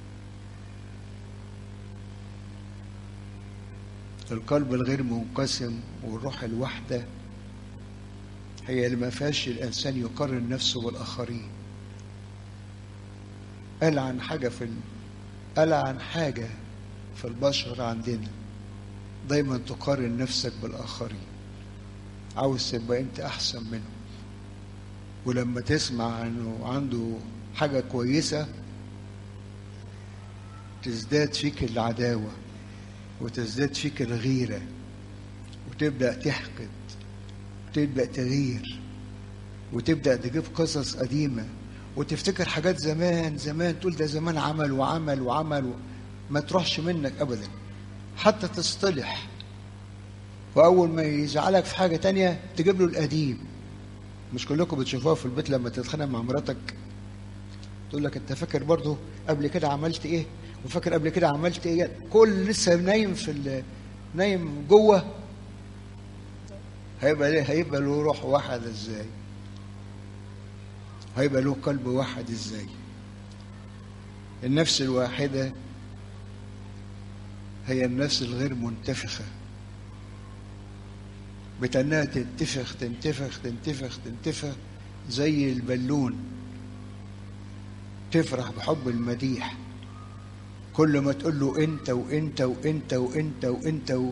القلب الغير منقسم والروح الواحده هي اللي ما فيهاش الانسان يقارن نفسه بالاخرين قال عن حاجه في ال... قال عن حاجه في البشر عندنا دايما تقارن نفسك بالاخرين عاوز تبقى انت احسن منه ولما تسمع انه عنده حاجه كويسه تزداد فيك العداوه وتزداد فيك الغيره وتبدا تحقد وتبدا تغير وتبدا تجيب قصص قديمه وتفتكر حاجات زمان زمان تقول ده زمان عمل وعمل وعمل و... ما تروحش منك ابدا حتى تصطلح واول ما يزعلك في حاجه تانية تجيب له القديم مش كلكم بتشوفوها في البيت لما تتخانق مع مراتك تقول لك انت فاكر برضه قبل كده عملت ايه وفاكر قبل كده عملت ايه كل لسه نايم في ال... نايم جوه هيبقى ليه هيبقى له روح واحد ازاي هيبقى له قلب واحد ازاي النفس الواحده هي النفس الغير منتفخه بتنها تنتفخ تنتفخ تنتفخ تنتفخ زي البالون تفرح بحب المديح كل ما تقول له انت وانت وانت وانت وانت و...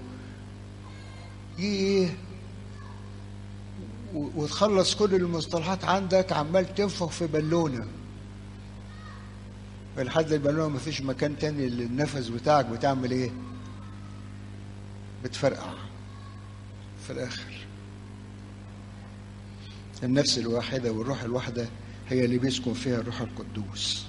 ايه وتخلص كل المصطلحات عندك عمال تنفخ في بالونه لحد البالونه ما فيش مكان تاني للنفس بتاعك بتعمل ايه بتفرقع في الاخر النفس الواحده والروح الواحده هي اللي بيسكن فيها الروح القدوس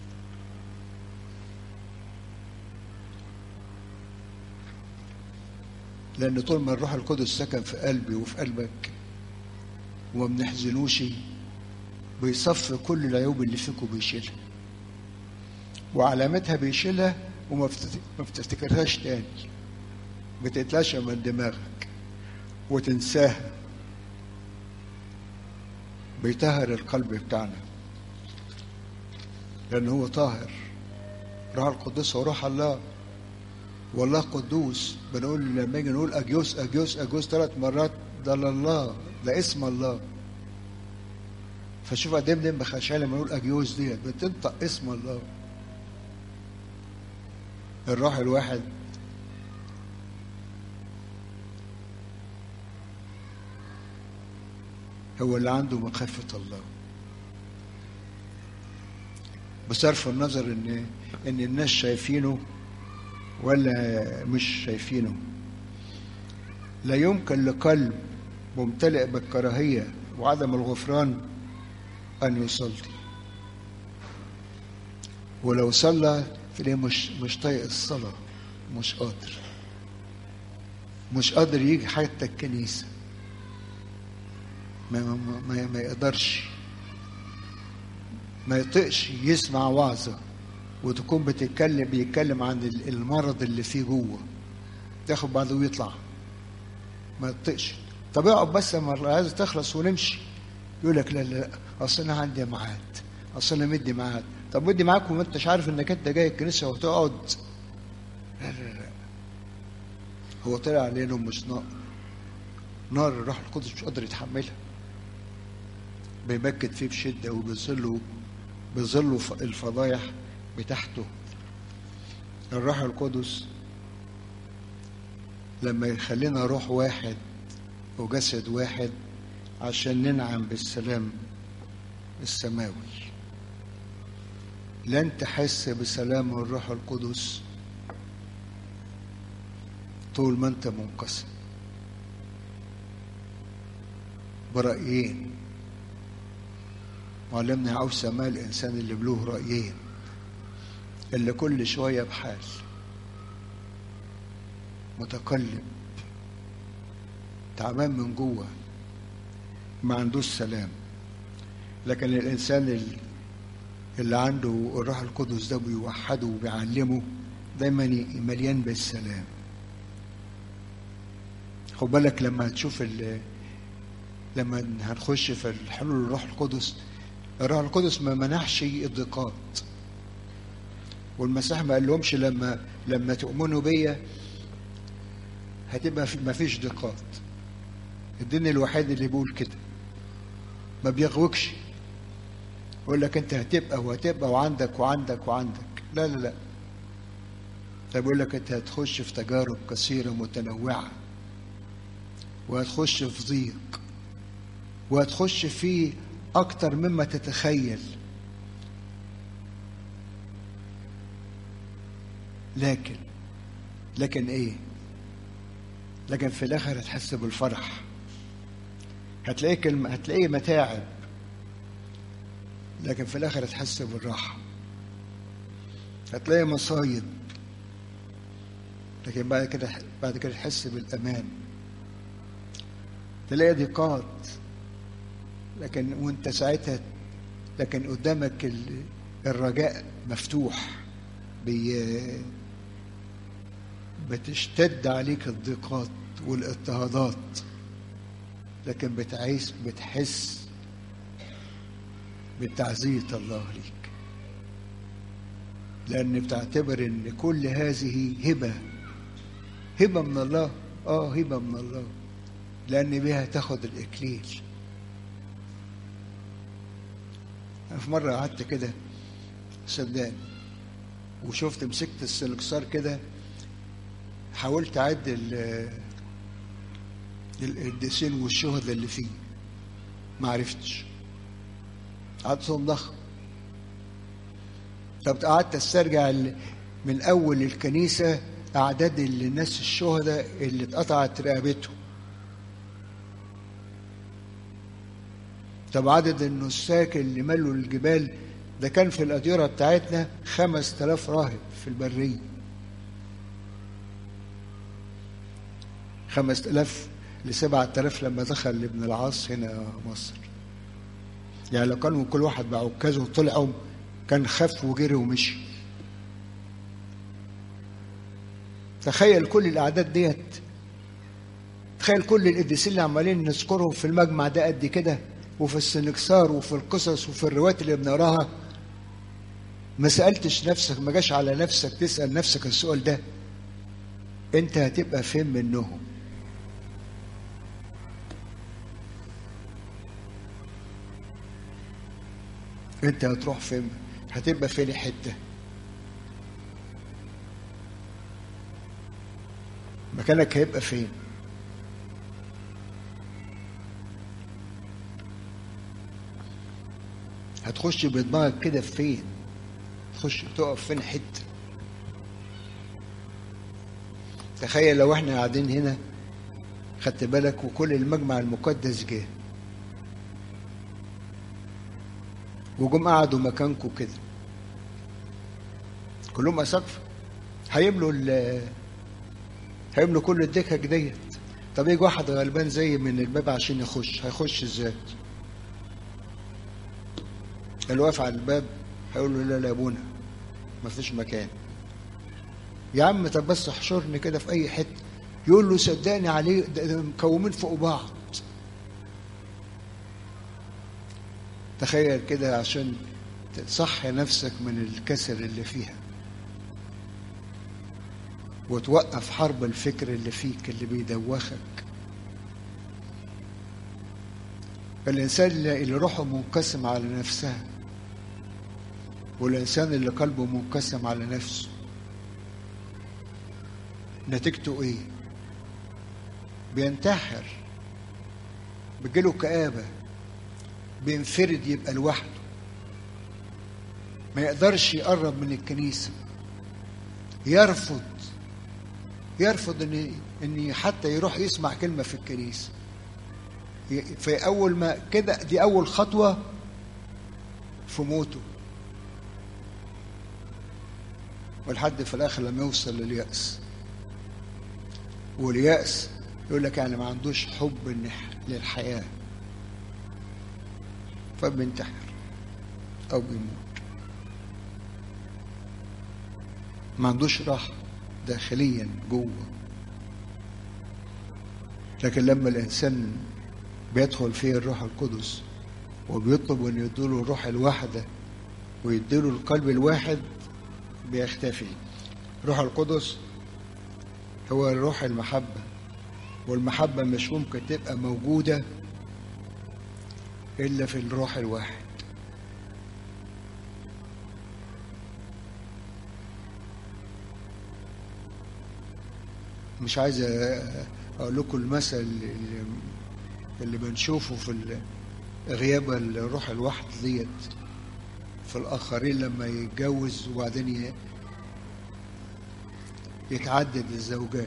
لأن طول ما الروح القدس سكن في قلبي وفي قلبك وما بنحزنوش بيصفي كل العيوب اللي فيك وبيشيلها وعلامتها بيشيلها وما بتفتكرهاش تاني بتتلاشى من دماغك وتنساها بيطهر القلب بتاعنا لأن هو طاهر روح القدس هو روح الله والله قدوس بنقول لما نيجي نقول أجيوس أجيوس أجيوس ثلاث مرات ده الله ده اسم الله فشوف قد ايه بنبقى خشعين لما نقول أجيوس ديت بتنطق اسم الله الروح الواحد هو اللي عنده مخافة الله بصرف النظر ان ان الناس شايفينه ولا مش شايفينه لا يمكن لقلب ممتلئ بالكراهية وعدم الغفران أن يصلي ولو صلى تلاقيه مش مش طايق الصلاة مش قادر مش قادر يجي حتى الكنيسة ما, ما, ما, ما يقدرش ما يطقش يسمع وعظة وتكون بتتكلم بيتكلم عن المرض اللي فيه جوه تاخد بعضه ويطلع ما يطقش طب اقعد بس لما عايز تخلص ونمشي يقول لك لا لا اصل انا عندي ميعاد اصل انا مدي ميعاد طب مدي معاك وما انتش عارف انك انت جاي الكنيسه وتقعد لا لا لا هو طلع علينا مش نار نار الروح القدس مش قادر يتحملها بيبكت فيه بشده وبيظله بيظله الفضايح بتاعته الروح القدس لما يخلينا روح واحد وجسد واحد عشان ننعم بالسلام السماوي لن تحس بسلام الروح القدس طول ما انت منقسم برأيين معلمنا عاوز سماه الإنسان اللي بله رأيين اللي كل شوية بحال متقلب تعبان من جوه ما عندوش سلام لكن الإنسان اللي عنده الروح القدس ده بيوحده وبيعلمه دايما مليان بالسلام خد بالك لما هتشوف لما هنخش في الحلول الروح القدس الروح القدس ما منحش الضيقات والمسيح ما قالهمش لما لما تؤمنوا بيا هتبقى ما فيش ضيقات الدين الوحيد اللي بيقول كده ما بيغوكش يقول لك انت هتبقى وهتبقى وعندك وعندك وعندك لا لا لا ده بيقول لك انت هتخش في تجارب كثيرة متنوعة وهتخش في ضيق وهتخش في أكتر مما تتخيل لكن لكن ايه لكن في الاخر هتحس بالفرح هتلاقي كلمة هتلاقي متاعب لكن في الاخر هتحس بالراحه هتلاقي مصايب لكن بعد كده بعد كده تحس بالامان تلاقي ضيقات لكن وانت ساعتها لكن قدامك ال- الرجاء مفتوح بي بتشتد عليك الضيقات والاضطهادات لكن بتعيش بتحس بتعزية الله ليك لأن بتعتبر إن كل هذه هبة هبة من الله آه هبة من الله لأن بها تاخد الإكليل أنا في مرة قعدت كده صدقني وشفت مسكت السلكسار كده حاولت أعد ال- القديسين والشهداء اللي فيه ما عرفتش عددهم ضخم طب قعدت استرجع ال- من اول الكنيسه اعداد الناس الشهداء اللي اتقطعت رقبتهم طب عدد النساك اللي ملوا الجبال ده كان في الأديرة بتاعتنا خمس تلاف راهب في البرية خمس تلاف لسبعة تلاف لما دخل ابن العاص هنا مصر يعني لو كانوا كل واحد بعكازه وطلعوا كان خف وجري ومشي تخيل كل الأعداد ديت تخيل كل القديسين اللي عمالين نذكرهم في المجمع ده قد كده وفي السنكسار وفي القصص وفي الروايات اللي بنقراها ما سألتش نفسك ما جاش على نفسك تسأل نفسك السؤال ده انت هتبقى فين منهم انت هتروح فين هتبقى فين حته مكانك هيبقى فين هتخش بدماغك كده فين تخش تقف فين حته تخيل لو احنا قاعدين هنا خدت بالك وكل المجمع المقدس جه وجم قعدوا مكانكم كده كلهم اساقفه هيملوا ال هيملوا كل الدكك ديت طب يجي واحد غلبان زي من الباب عشان يخش هيخش ازاي اللي واقف على الباب هيقول له لا لا يا ابونا مفيش مكان يا عم طب بس احشرني كده في اي حته يقول له صدقني عليه ده ده مكومين فوق بعض تخيل كده عشان تصحي نفسك من الكسل اللي فيها وتوقف حرب الفكر اللي فيك اللي بيدوخك الإنسان اللي روحه منقسم على نفسها والإنسان اللي قلبه منقسم على نفسه نتيجته إيه؟ بينتحر بيجيله كآبة بينفرد يبقى لوحده ما يقدرش يقرب من الكنيسة يرفض يرفض ان ان حتى يروح يسمع كلمة في الكنيسة في اول ما كده دي اول خطوة في موته والحد في الاخر لما يوصل لليأس واليأس يقول لك يعني ما عندوش حب للحياة فبينتحر او بيموت ما عندوش راحة داخليا جوه لكن لما الإنسان بيدخل فيه الروح القدس وبيطلب أن يديله الروح الواحدة ويديله القلب الواحد بيختفي روح القدس هو روح المحبة والمحبة مش ممكن تبقى موجودة إلا في الروح الواحد مش عايز اقول لكم المثل اللي, اللي بنشوفه في غياب الروح الواحد ديت في الاخرين لما يتجوز وبعدين يتعدد الزوجات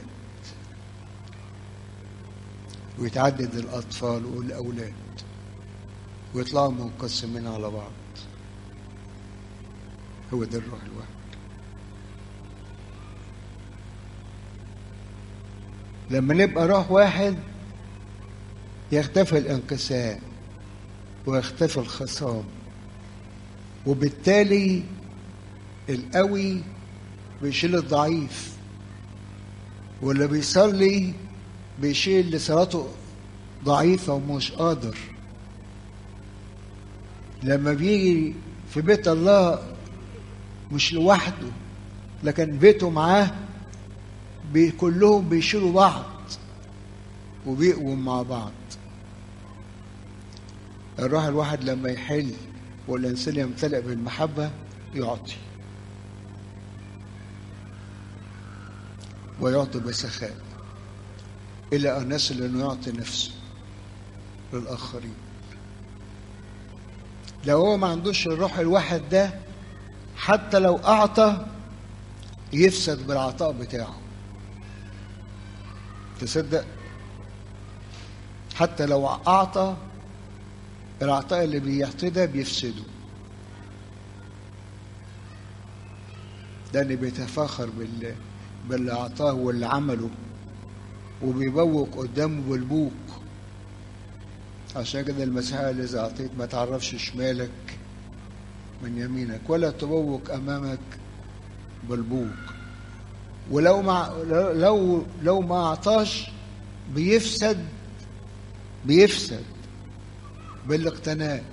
ويتعدد الاطفال والاولاد ويطلعوا منقسمين على بعض هو ده الروح الواحد لما نبقى روح واحد يختفي الانقسام ويختفي الخصام وبالتالي القوي بيشيل الضعيف واللي بيصلي بيشيل اللي صلاته ضعيفة ومش قادر لما بيجي في بيت الله مش لوحده لكن بيته معاه بي كلهم بيشيلوا بعض وبيقووا مع بعض الروح الواحد لما يحل والإنسان يمتلئ بالمحبة يعطي ويعطي بسخاء إلى أن يصل أنه يعطي نفسه للآخرين لو هو ما عندوش الروح الواحد ده حتى لو أعطى يفسد بالعطاء بتاعه تصدق حتى لو أعطى العطاء اللي بيعطيه ده بيفسده ده اللي بيتفاخر بال باللي أعطاه واللي عمله وبيبوق قدامه بالبوق عشان كده المسيح قال إذا أعطيت ما تعرفش شمالك من يمينك ولا تبوق أمامك بالبوق ولو ما لو لو ما أعطاش بيفسد بيفسد بالاقتناء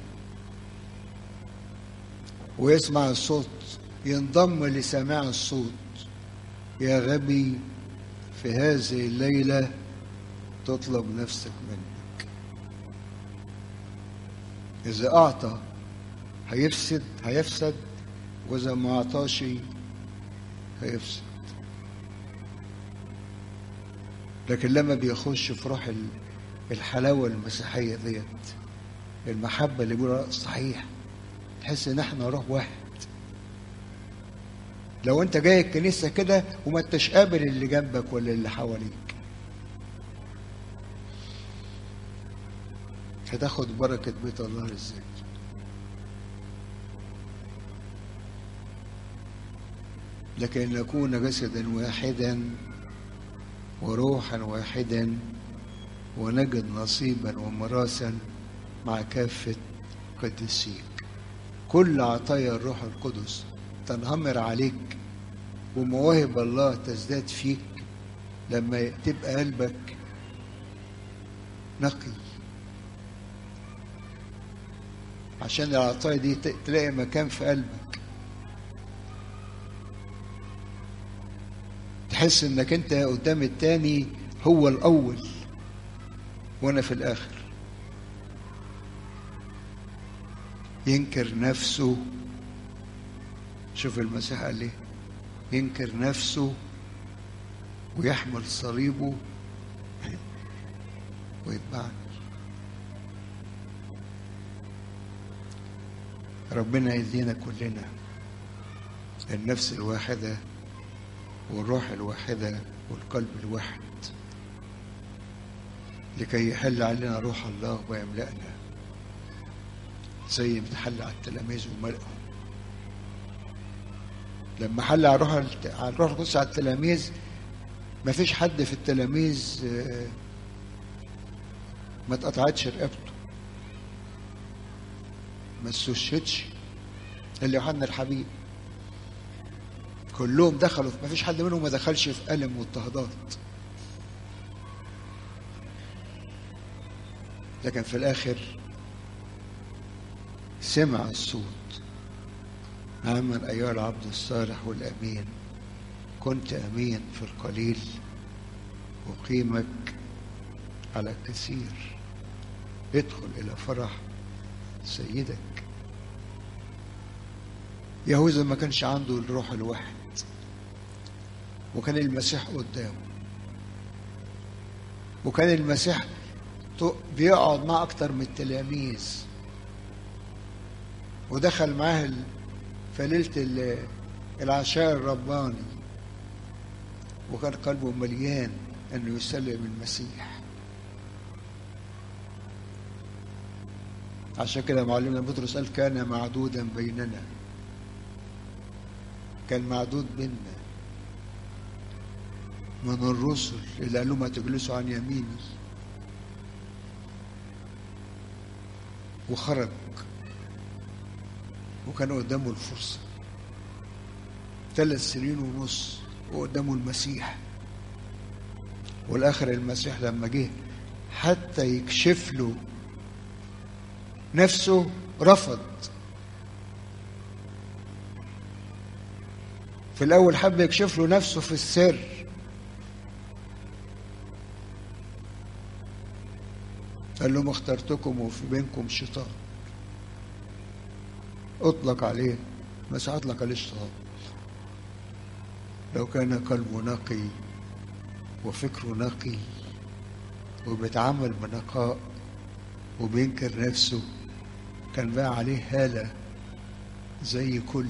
ويسمع الصوت ينضم لسماع الصوت يا غبي في هذه الليلة تطلب نفسك منك إذا أعطى هيفسد هيفسد وإذا ما أعطاش هيفسد لكن لما بيخش في روح الحلاوة المسيحية ديت المحبة اللي بيقولوا صحيح تحس ان احنا روح واحد لو انت جاي الكنيسة كده وما انتش قابل اللي جنبك ولا اللي حواليك هتاخد بركة بيت الله ازاي لكن نكون جسدا واحدا وروحا واحدا ونجد نصيبا ومراسا مع كافة قديسيك كل عطايا الروح القدس تنهمر عليك ومواهب الله تزداد فيك لما تبقى قلبك نقي عشان العطايا دي تلاقي مكان في قلبك تحس انك انت قدام التاني هو الاول وانا في الاخر ينكر نفسه شوف المسيح قال ايه ينكر نفسه ويحمل صليبه ويتبعني ربنا يدينا كلنا النفس الواحدة والروح الواحدة والقلب الواحد لكي يحل علينا روح الله ويملأنا زي ما حل على التلاميذ وملأهم لما حل على روح على الروح القدس على التلاميذ ما فيش حد في التلاميذ ما اتقطعتش رقبته ما استشهدش الا يوحنا الحبيب كلهم دخلوا ما فيش حد منهم ما دخلش في ألم واضطهادات لكن في الآخر سمع الصوت آمن أيها العبد الصالح والأمين كنت أمين في القليل أقيمك على الكثير ادخل إلى فرح سيدك يهوذا ما كانش عنده الروح الواحد وكان المسيح قدامه وكان المسيح بيقعد مع أكتر من التلاميذ ودخل معاه في ليلة العشاء الرباني وكان قلبه مليان انه يسلم المسيح عشان كده معلمنا بطرس قال كان معدودا بيننا كان معدود منا من الرسل اللي قالوا ما تجلسوا عن يميني وخرج وكان قدامه الفرصة ثلاث سنين ونص وقدامه المسيح والآخر المسيح لما جه حتى يكشف له نفسه رفض في الأول حب يكشف له نفسه في السر قال لهم اخترتكم وفي بينكم شيطان اطلق عليه بس اطلق عليه الشيطان لو كان قلبه نقي وفكره نقي وبيتعامل بنقاء وبينكر نفسه كان بقى عليه هالة زي كل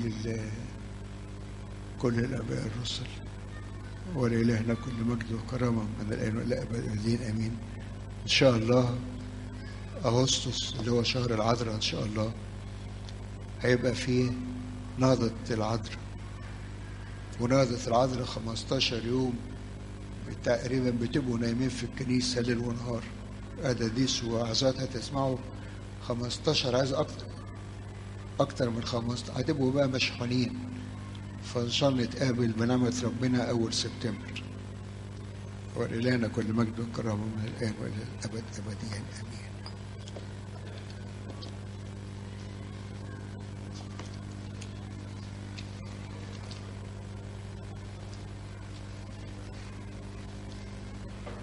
كل الآباء الرسل ولإلهنا كل مجد وكرامة من الآن وإلى أبد الدين آمين إن شاء الله أغسطس اللي هو شهر العذراء إن شاء الله هيبقى فيه نهضة العذراء ونهضة العذراء 15 يوم تقريبا بتبقوا نايمين في الكنيسة ليل ونهار أداديس وعظات هتسمعوا 15 عايز أكتر أكتر من 15 هتبقوا بقى مشحونين فإن شاء الله نتقابل بنعمة ربنا أول سبتمبر ولإلهنا كل مجد وكرامة من الآن وإلى الأبد أبديا آمين